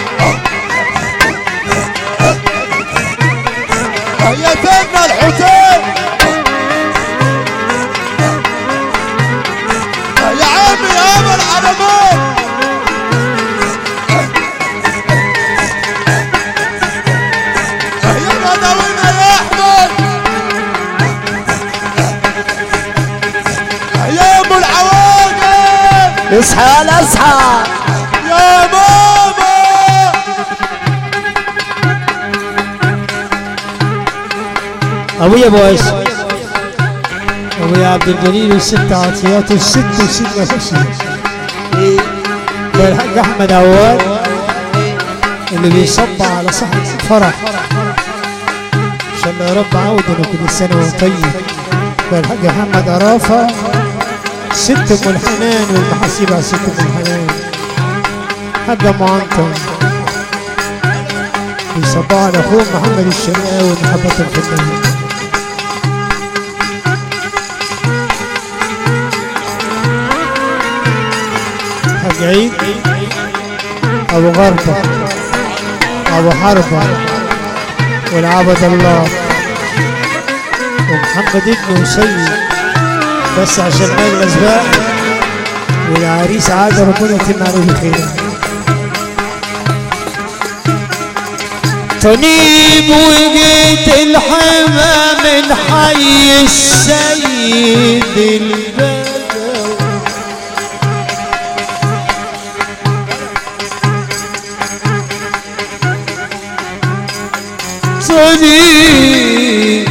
يا سيدنا الحسين يا عمي يا ابا العلمين يا بدوينا يا احمد يا ابو العواقب اصحى يلا اصحى يا ماما ابويا ابو عيسى ابويا عبد الجليل والست عطيات والست وسيدنا حسين والحاج احمد عواد اللي بيصب على صحن فرح عشان يا رب عودنا كل سنه وهو طيب والحاج محمد عرافه ست ام الحنان والمحاسيب على ست ام الحنان حاج ام عنتر بيصبوا على اخوه محمد الشرقاوي محبة الفنان حاج عيد ابو غربة ابو حربة والعبد الله ومحمد ابنه سيد بس عشان مجلس بقى والعريس عاد ربنا يتم عليه بخير تنيب وجيت الحما من حي السيد البدوي صديق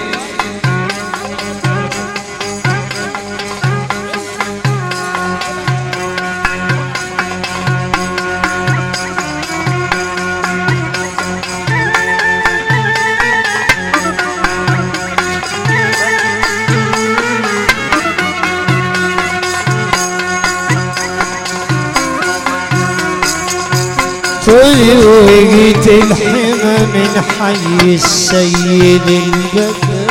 طيوقت الحمى من حي السيد البدر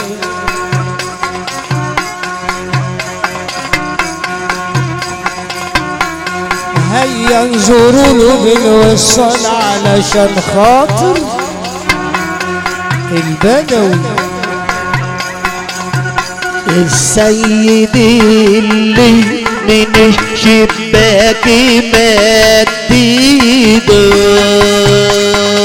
هيا انظروا له بالوصال علشان خاطر البدوي السيد اللي من الشباك مد ايده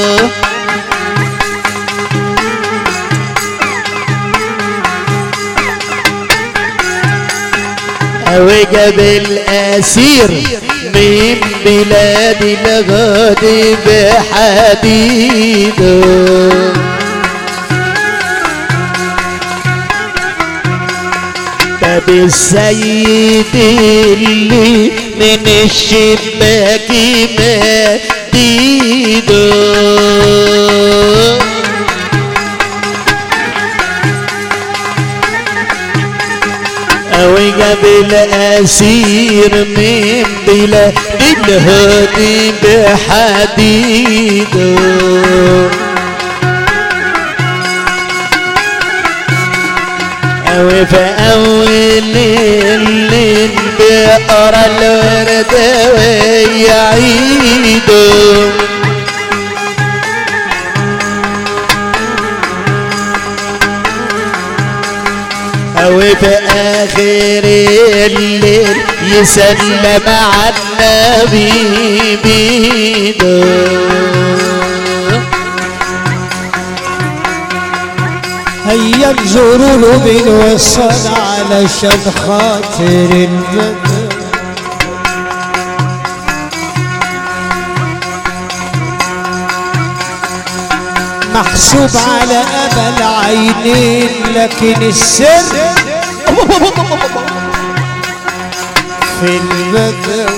وجاب الاسير من بلاد الغد بحديده باب السيد اللي من الشباك مديده أو جاب الأسير من بلاد الهادي بحديده أو في أول الليل بقرا الورد ويعيده أو في آخر الليل يسلم على النبي بيده هيا انظروا له بالوصال علشان خاطر البدر محسوب على أبا العينين لكن السر في البدر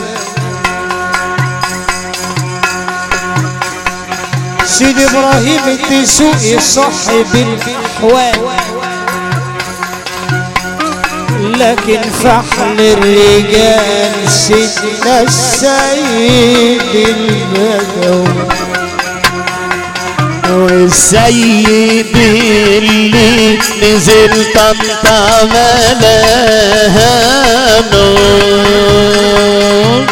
سيد ابراهيم الدسوقي صاحب الاحوال لكن فحل الرجال سيدنا السيد البدوي والسيد اللي نزل طنطا ملاها نور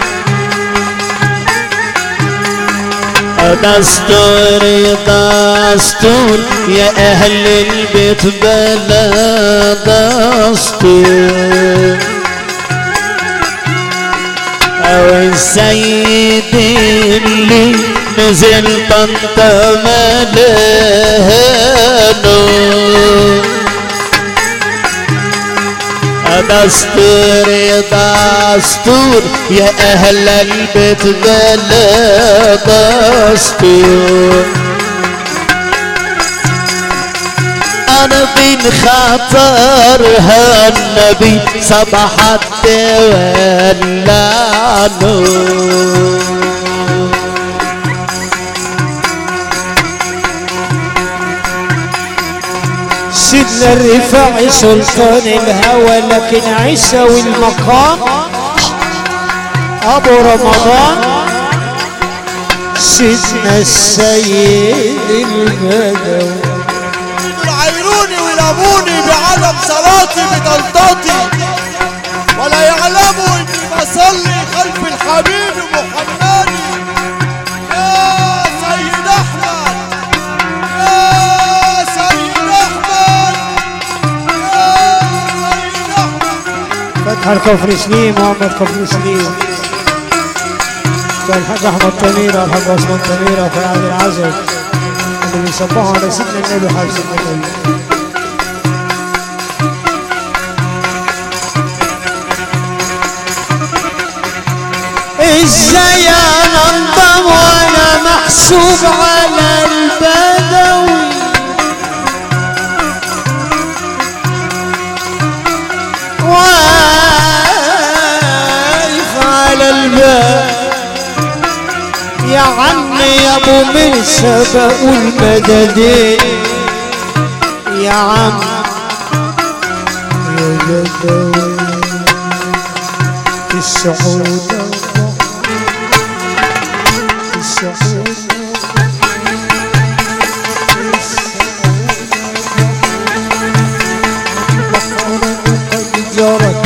دستور دستور يا أهل البيت بلا دستور أو السيد اللي نزل طنطا ملاها نور دستور دستور يا أهل البيت بلا دستور أنا بين خاطرها النبي صبحت ولا نور سيدنا الرفاعي سلطان الهوى لكن عيسى والمقام ابو رمضان سيدنا السيد البدوي عيروني ولاموني بعدم صلاتي بطلطاتي ولا يعلموا اني بصلي خلف الحبيب محمدي يا سيد احمد يا سيد احمد يا سيد احمد فتح الكفر سليم محمد كفر سليم كان الحاج احمد تميرة الحاج عثمان تميرة في عهد العزب اللي بيصبحوا على سيدنا النبي حبيب سيدنا النبي ازاي انا انضم وانا محسوب على البدوي سبقوا المددين يا عم يا جدوي السعود السعود قد جرت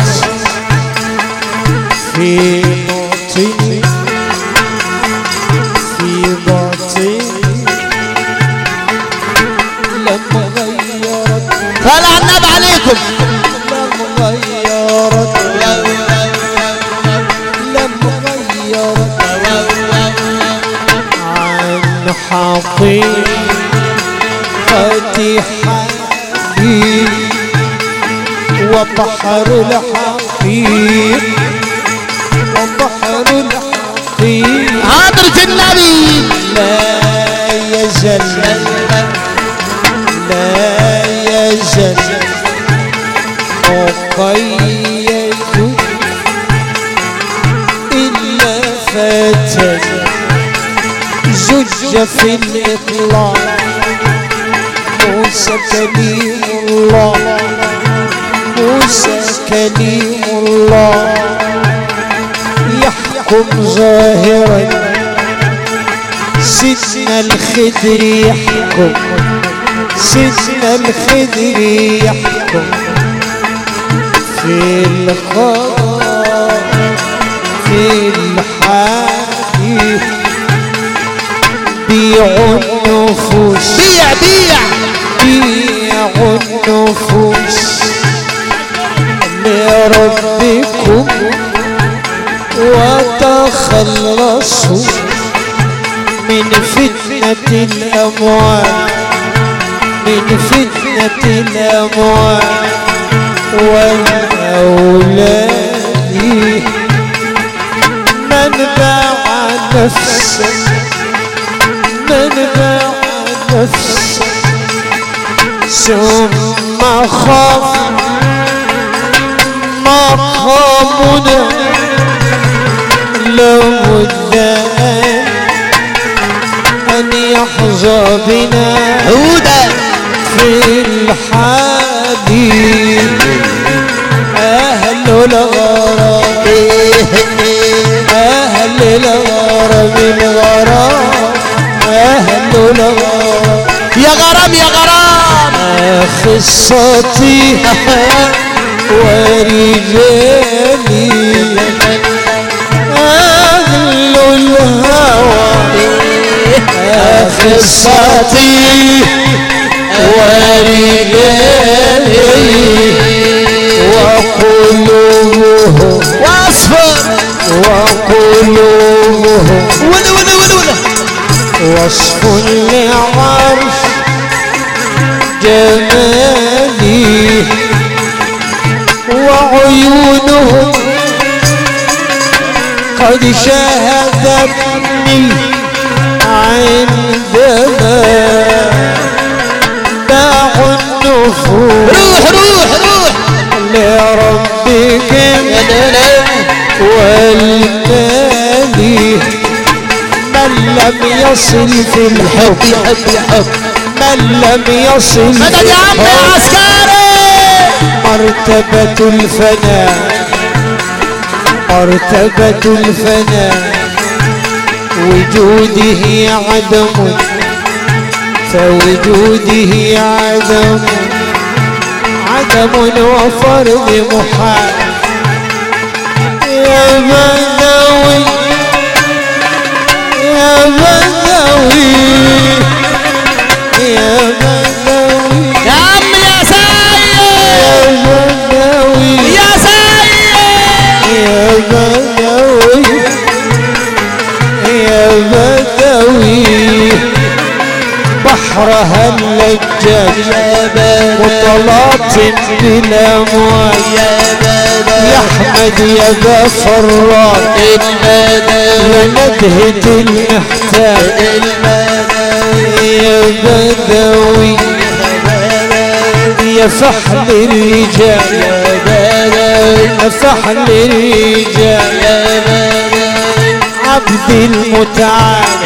في باطني في باطني لما غيرت طلع النبي عليكم لما غيرت لما غيرت عن حقيقتي حبيبي وبحر الحقيق وبحر الحقيق حضرة النبي لا يزل لا يزل مقيد إلا فتى زج في الإطلاق موسى كليم الله موسى كليم الله يحكم ظاهرا سيدنا الخدر يحكم سيدنا الخدر يحكم في القضاء في الحديث بيع النفوس بيع بيع بيع النفوس لربكم وتخلصوا من فتنة الأموال من فتنة الأموال والأولاد من باع نفسه من باع نفسه ثم خاف مقامنا لو الدان أن يحظى بنا هودة في الحديث أهل الغرام أهل الغرام الغرام أهل الغرام يا غرام يا غرام خصتي ورجالي أهل الهوى خصتي ورجالي وقلوبهم واصفر وقلوبهم ولا ولا ولا ولا وصف لعرش جمالي وعيونهم قد شاهدتني عندما باعوا النفوس روح روح روح لربهم والمال من لم يصل في الحب يحب يحب من لم يصل مدد في يا عم يا الحب عسكري مرتبة الفناء مرتبة الفناء وجوده عدم فوجوده عدم عدم وفرد محال يا بدوي يا بدوي يا بدوي يا عم يا سيد يا بدوي يا سيد يا بدوي يا بدوي بحرها اللجاج متلاطم بالاموال يا احمد يا ذا فراد لندهة المحتاج يا بدوي يا فحل الرجال يا فحل الرجال عبد المتعال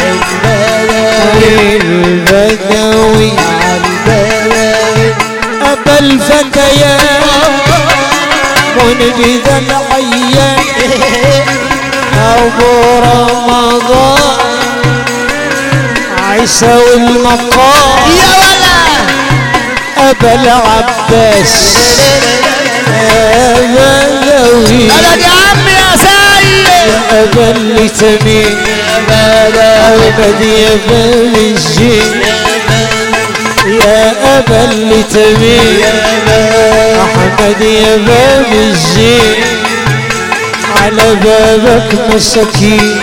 البدوي أبا الفتيات منجد العيان أبو رمضان عيسى والمقام يا ولا أبا العباس أبا ذوي بلد يا عم يا سيد أبا اللي تمين أحمد يا باب الجين يا أبا اللي تمين أحمد يا باب الجين على بابك مساكين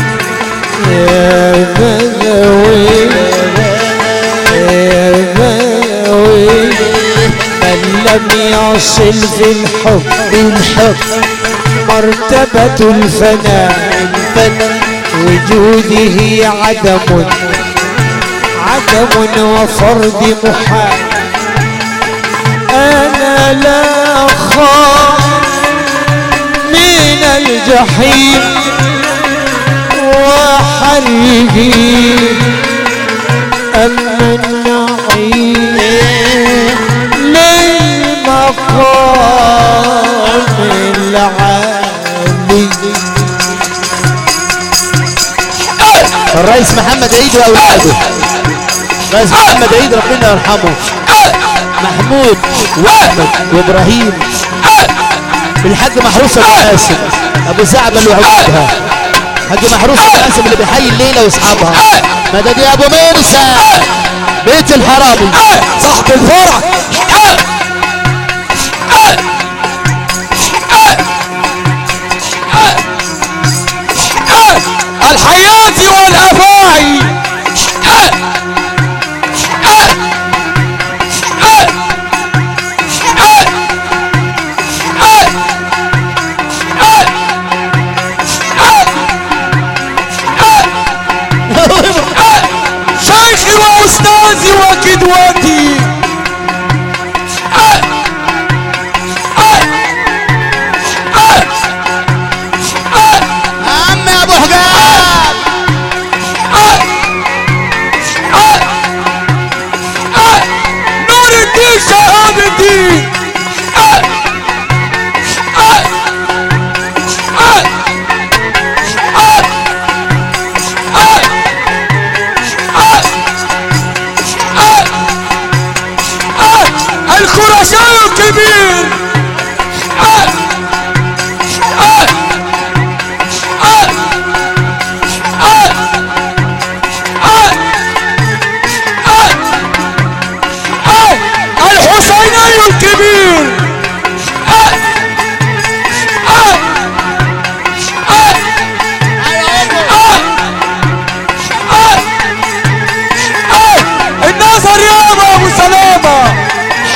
يا بدوي يا بدوي من لم يصل في الحب الحب مرتبة الفناء وجوده عدم عدم وفرد محال أنا لا أخاف من الجحيم وحرقه أما النعيم للمقام العالي الرئيس محمد عيد واولاده الرئيس محمد عيد ربنا يرحمه محمود واحمد وابراهيم الحاج محروس ابو قاسم ابو زعبل وعودها حاج محروس ابو قاسم اللي بيحيي الليله واصحابها مدد يا ابو مرسى بيت الحرامي صاحب الفرح الحياة والأفاعي شيخي وأستاذي وقدوتي عم ابو حجاب نور الدين شهاب الدين الخرسان الكبير الحسيني الكبير الناصر يابا ابو سلامه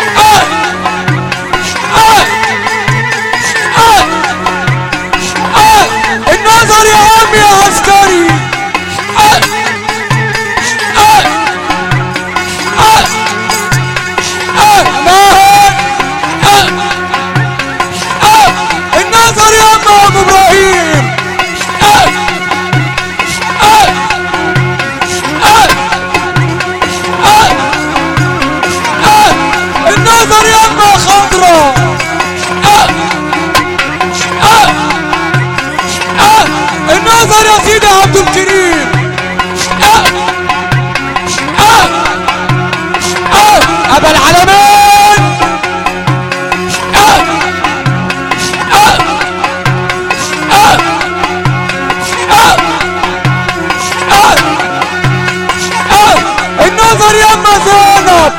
الناصر يا عم يا عسكري الناصر يا عم ابو ابراهيم الناظر يا اما خضرا الناظر يا سيدي عبد الكريم ابا العلمين الناظر يا اما زينب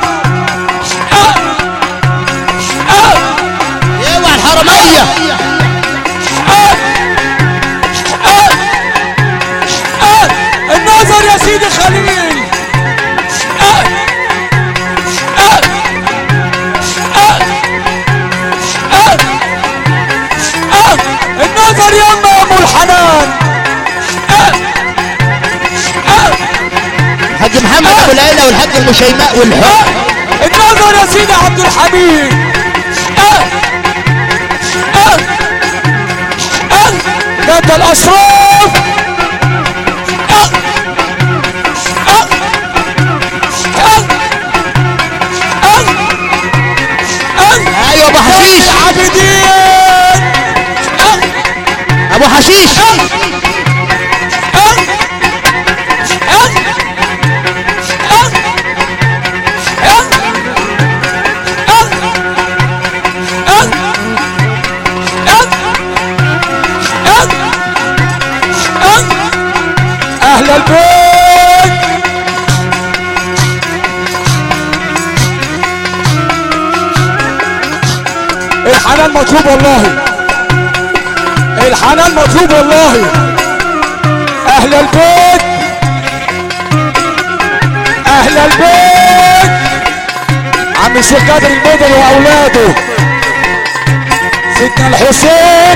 اوعى الحراميه الناظر يا سيدي خليل الناظر يا ام ابو الحنان حاج محمد ابو العيله والحاج ام شيماء والحب الناظر يا سيدي عبد الحميد ده انت الاشراف حشيش اهل البيت الحنان مطلوب والله الحنان مطلوب والله اهل البيت اهل البيت عم الشيخ قادر المدني واولاده سيدنا الحسين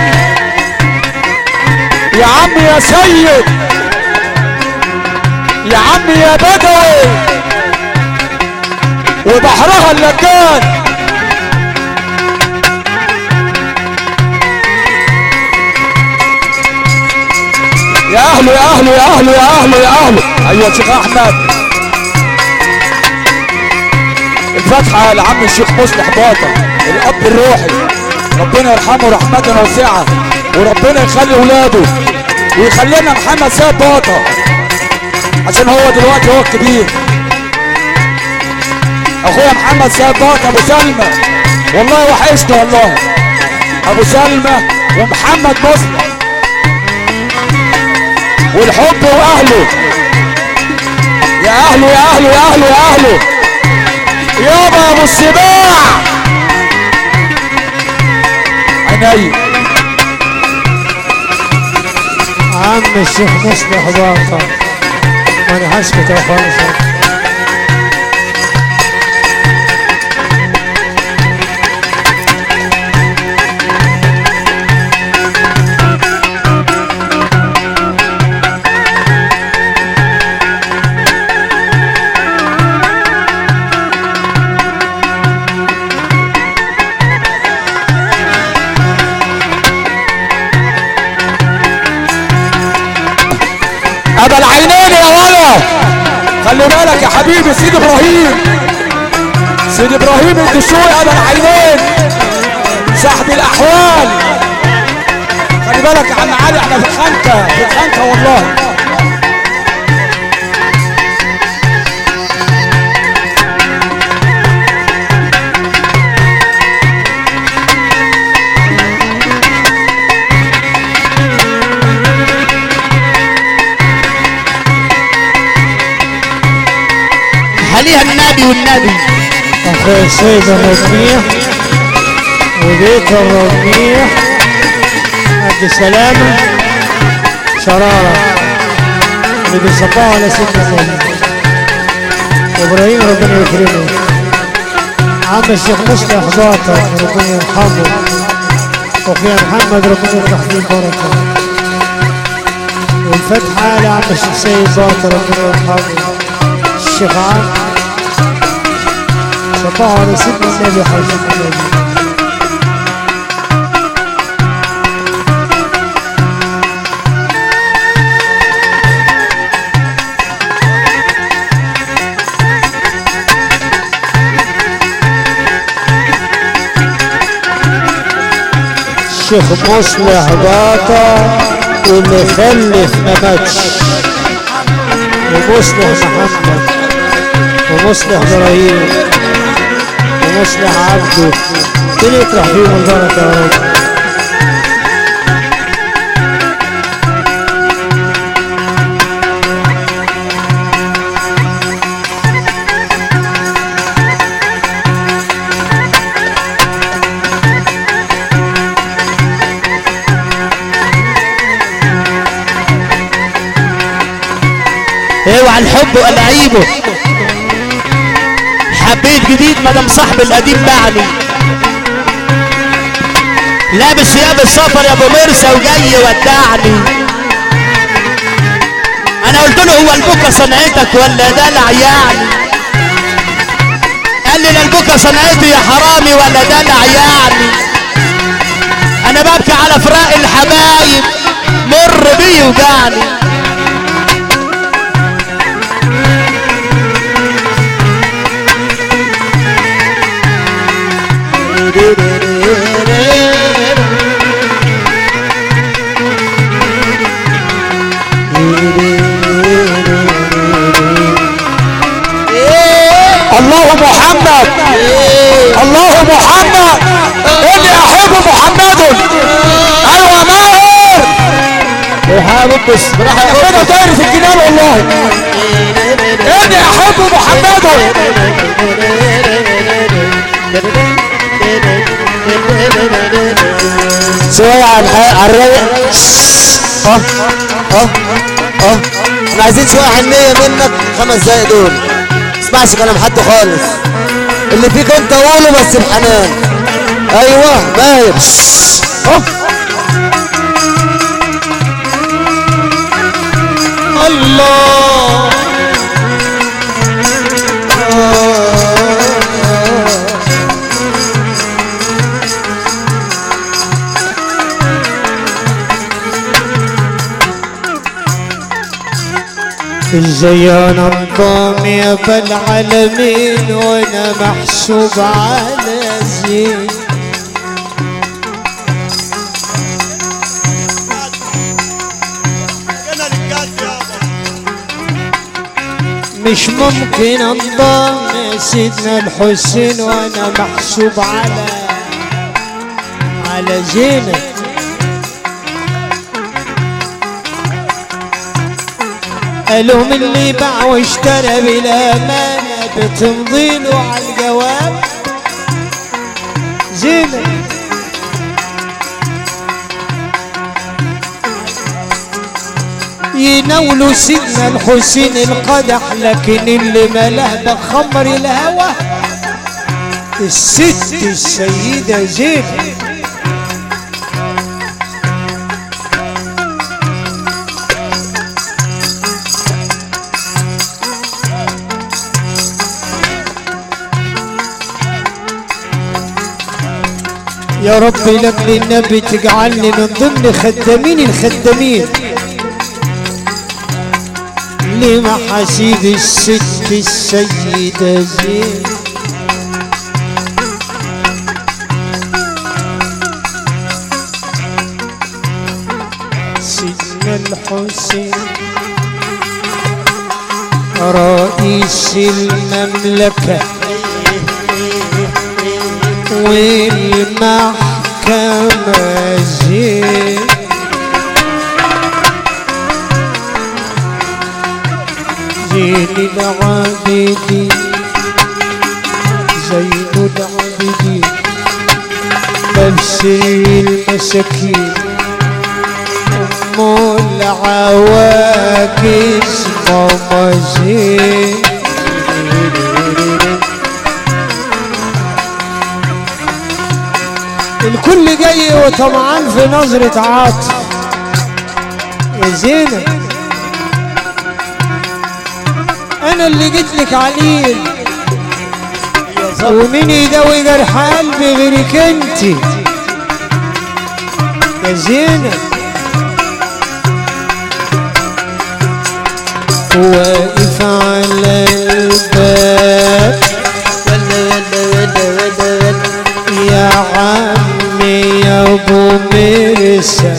يا عم يا سيد يا عم يا بدوي وبحرها اللجان يا اهله يا اهله يا اهله يا اهله يا اهله ايوه شيخ احمد الفاتحه لعم الشيخ مصلح باطل الاب الروحي ربنا يرحمه رحمه واسعه وربنا يخلي اولاده ويخلي لنا محمد سيد باطل عشان هو دلوقتي هو الكبير اخويا محمد سيد باطل ابو سلمى والله وحشني والله ابو سلمى ومحمد مصلح والحب واهله يا اهله يا اهله يا اهله يا اهله يابا ابو السباع عيني عم الشيخ مصلح باطل ما انا هسكت يا اخوان ابا العينين يا ولد خلي بالك يا حبيبي سيد ابراهيم سيد ابراهيم الدشوي ابا العينين صاحب الاحوال خلي بالك يا عم علي احنا في الخنكه في الخنكه والله خليها النبي والنبي اخوي السيد الرميح وبيت الرميح عبد السلامة شرارة اللي بيصبحوا على سيدنا النبي ابراهيم ربنا يكرمه عم الشيخ مصلح باطل ربنا يرحمه واخويا محمد ربنا يفتح فيه البركه والفتحة على عم الشيخ سيد باطل ربنا يرحمه الشيخ عم صباح على سيدنا النبي حبيب النبي الشيخ مصلح باطا واللي خلف ما ماتش ومصلح محمد ومصلح ابراهيم ومصلح عبده كل يطرح فيهم البركه يا رب اوعى الحب ولاعيبه حبيت جديد مدام صاحب القديم باعني لابس ثياب السفر يا ابو مرسى وجاي يودعني انا قلت له هو البكا صنعتك ولا دلع يعني قال لي لا البكا صنعتي يا حرامي ولا دلع يعني انا ببكي على فراق الحبايب مر بيه وجعني الله محمد الله محمد اني احب محمد ايوه ماهر وحابب بس راح ربنا داير في الجنان والله اني احب محمد شوية على الح- على الرايق اه اه اه احنا عايزين شوية حنية منك خمس دقايق دول اسمعش كلام حد خالص اللي فيك انت قوله بس بحنان ايوه ماهر اه الله ازاي انا انضم يا بالعالمين وانا محسوب على زين انا رجال يابا مش ممكن انضم يا سيدنا الحسين وانا محسوب على على زينب قالوا من اللي باع واشترى بالامانه بتمضي له على الجواب زينب يناولوا سيدنا الحسين القدح لكن اللي ملاه بخمر الهوى الست السيدة زينب يا رب لك للنبي تجعلني من ضمن خدامين الخدامين لمحاسيب الست السيدة زين سيدنا الحسين رئيس المملكة والمحكمة زين زين العابدين زين العابدين تفسير المساكين أم العواكس ماما زين الكل جاي وطمعان في نظرة عاطف يا زينب انا اللي جيت لك عليل ومين يداوي جرح قلبي غيرك انت يا زينب واقف على الباب يا عمي يا ابو مرسى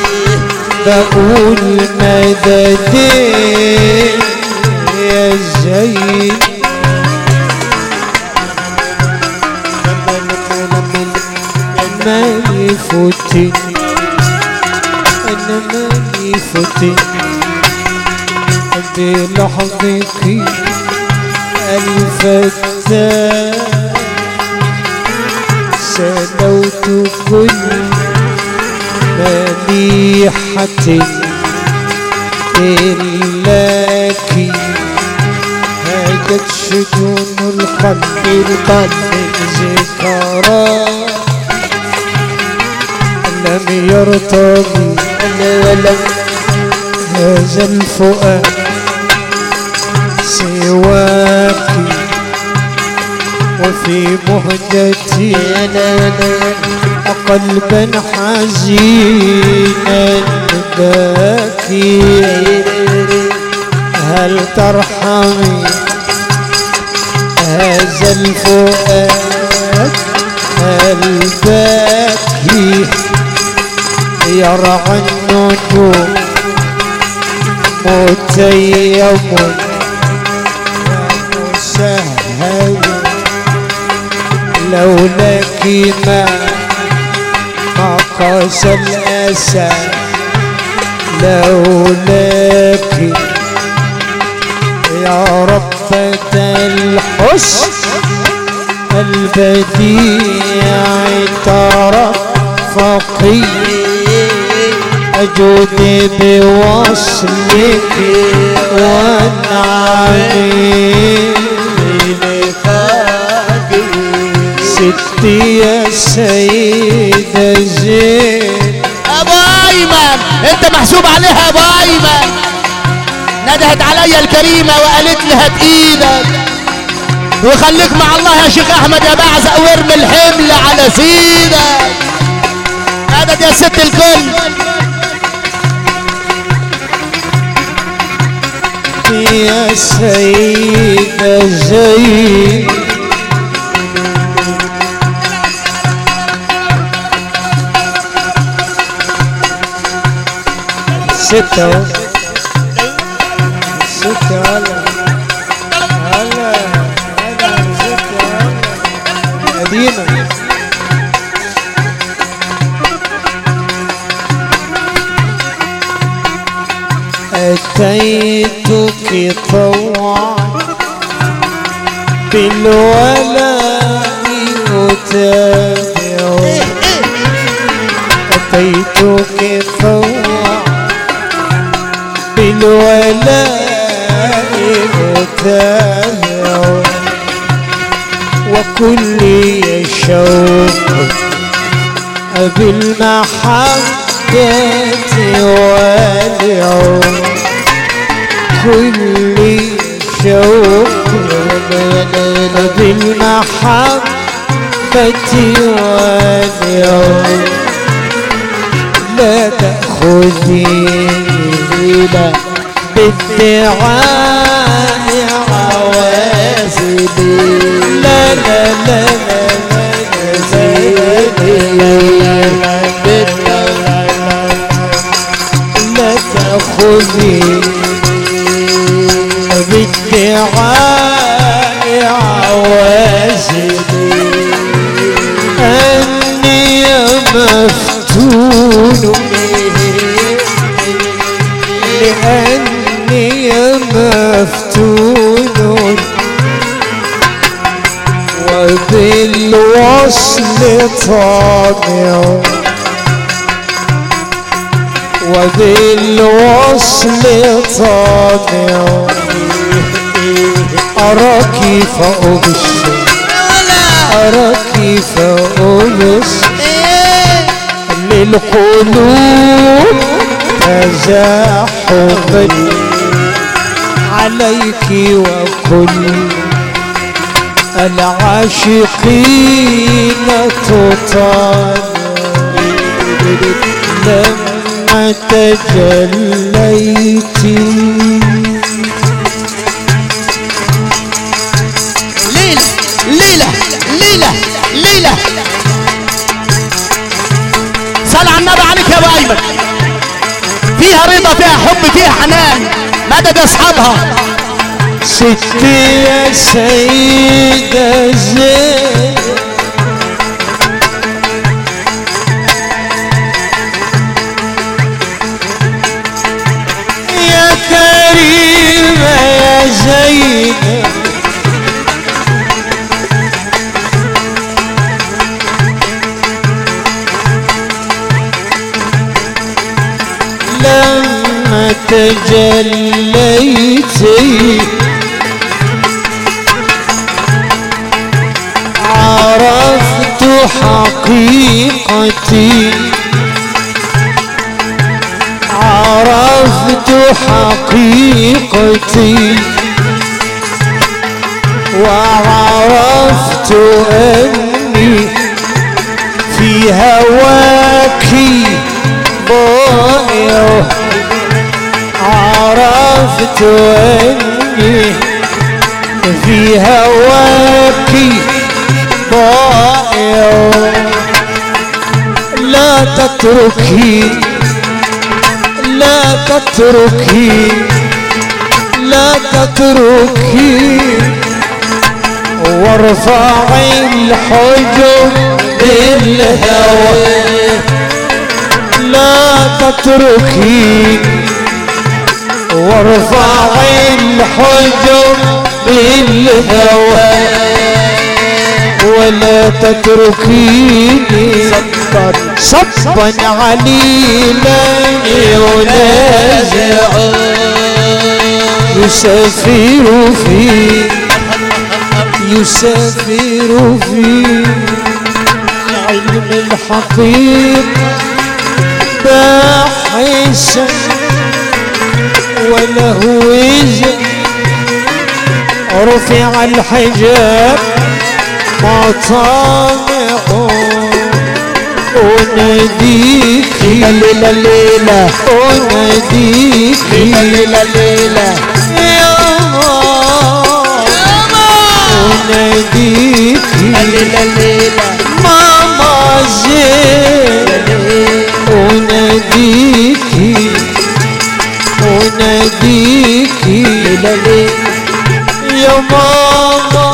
بقول مددين يا زين ما يفوتني انا ما يفوتني بلحظتك الفتاة سلوت كل مليحة إلاك هاجت شجون القلب القلب ذكرى لم يرتضي هذا الفؤاد سواك وفي مهجتي قلبا حزينا باكي هل ترحمي هذا الفؤاد الباكي يرعى النجوم متيم مسهل لولاك ما ما قاس الأسى لولاك يا ربة الحسن البديع ترى فقير أجود بوصلك والنعيم ستي يا سيدة زين ابو ايمن انت محسوب عليها ابو ايمن ندهت عليا الكريمه وقالت لي هات ايدك وخليك مع الله يا شيخ احمد يا بعزق وارمي الحمل على سيدك مدد يا ست الكل يا سيدة زين ستة اهو. ستة هلا هلا هلا ستة هلا قديمة أتيتك طوعا بالولاء أتابع أتيتك طوعا بالولاء أتابع وكل شوق بالمحبة والع كل شوق بالمحبة والع لا تأخذي بالدعاء عوازلي لا لا لا لا لا تأخذي بالدعاء عوازلي أني مفتون لأني مفتون وبالوصل طامع وبالوصل طامع أراك فأبصر أراك فأبصر للقلوب تزاحما عليك وكل العاشقين تطال لما تجليت ليلة ليلة ليلة ليلة صل على النبي عليك يا ابو ايمن فيها رضا فيها حب فيها حنان مدد اصحابها ستي يا سيدة زين يا كريمة يا زينب لما تجليتي عرفت حقيقتي عرفت حقيقتي وعرفت أني في هواك ضائع عرفت أني في هواك ضائع لا تتركي لا تتركي لا تتركي وارفع الحجب بالهوى لا تتركي وارفع الحجب بالهوى ولا تتركيني صبا علينا ينازع يسافر في يسافر في علم الحقيقة باحثا وله وزن رفع الحجاب مطامع أناديك الليلة الليلة أناديك الليلة الليلة يا أناديك الليلة الليلة ماما زين أناديك أناديك يا ماما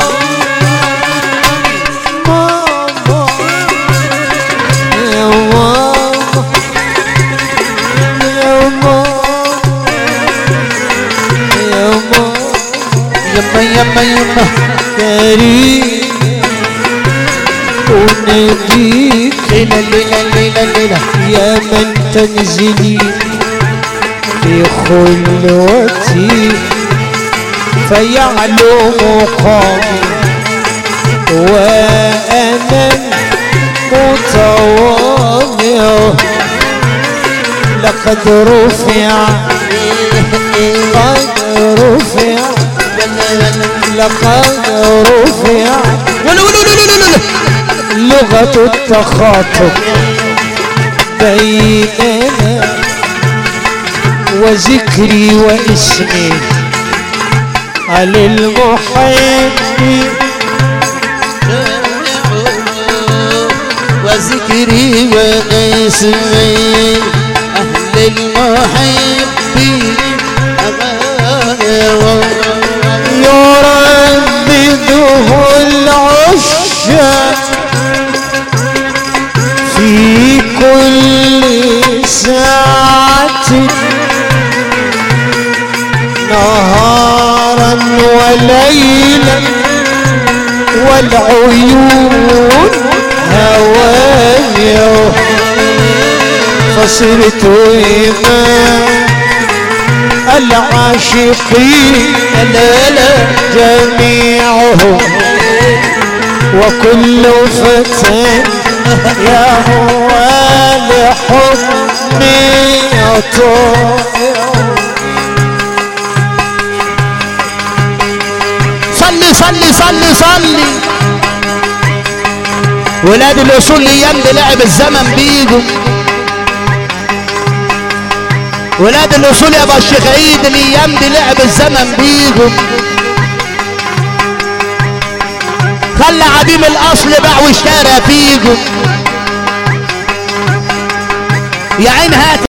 ماما يا ماما يا ماما يا ماما يما يما يما كريم أناديك الليلة الليلة الليلة الليلة يا من تنزلي في خلوتي فيعلو مقامي وأنا متواضع لقد رفع قد رفع لقد رفع لغة التخاطب بيننا وذكري واسمي على المحب وذكري واسمي أهل المحب يردده العشاق في كل ساعة نهارا وليلا والعيون هوايا فصرت إمام العاشقين لا لا جميعهم وكل فتى يا هو لحكمي يطيع صلي صلي صلي صلي ولاد الاصول الايام دي لعب الزمن بيجوا ولاد الاصول يا ابو الشيخ عيد الايام دي لعب الزمن بيجوا خلى عديم الاصل باع واشترى فيجوا يا عين هات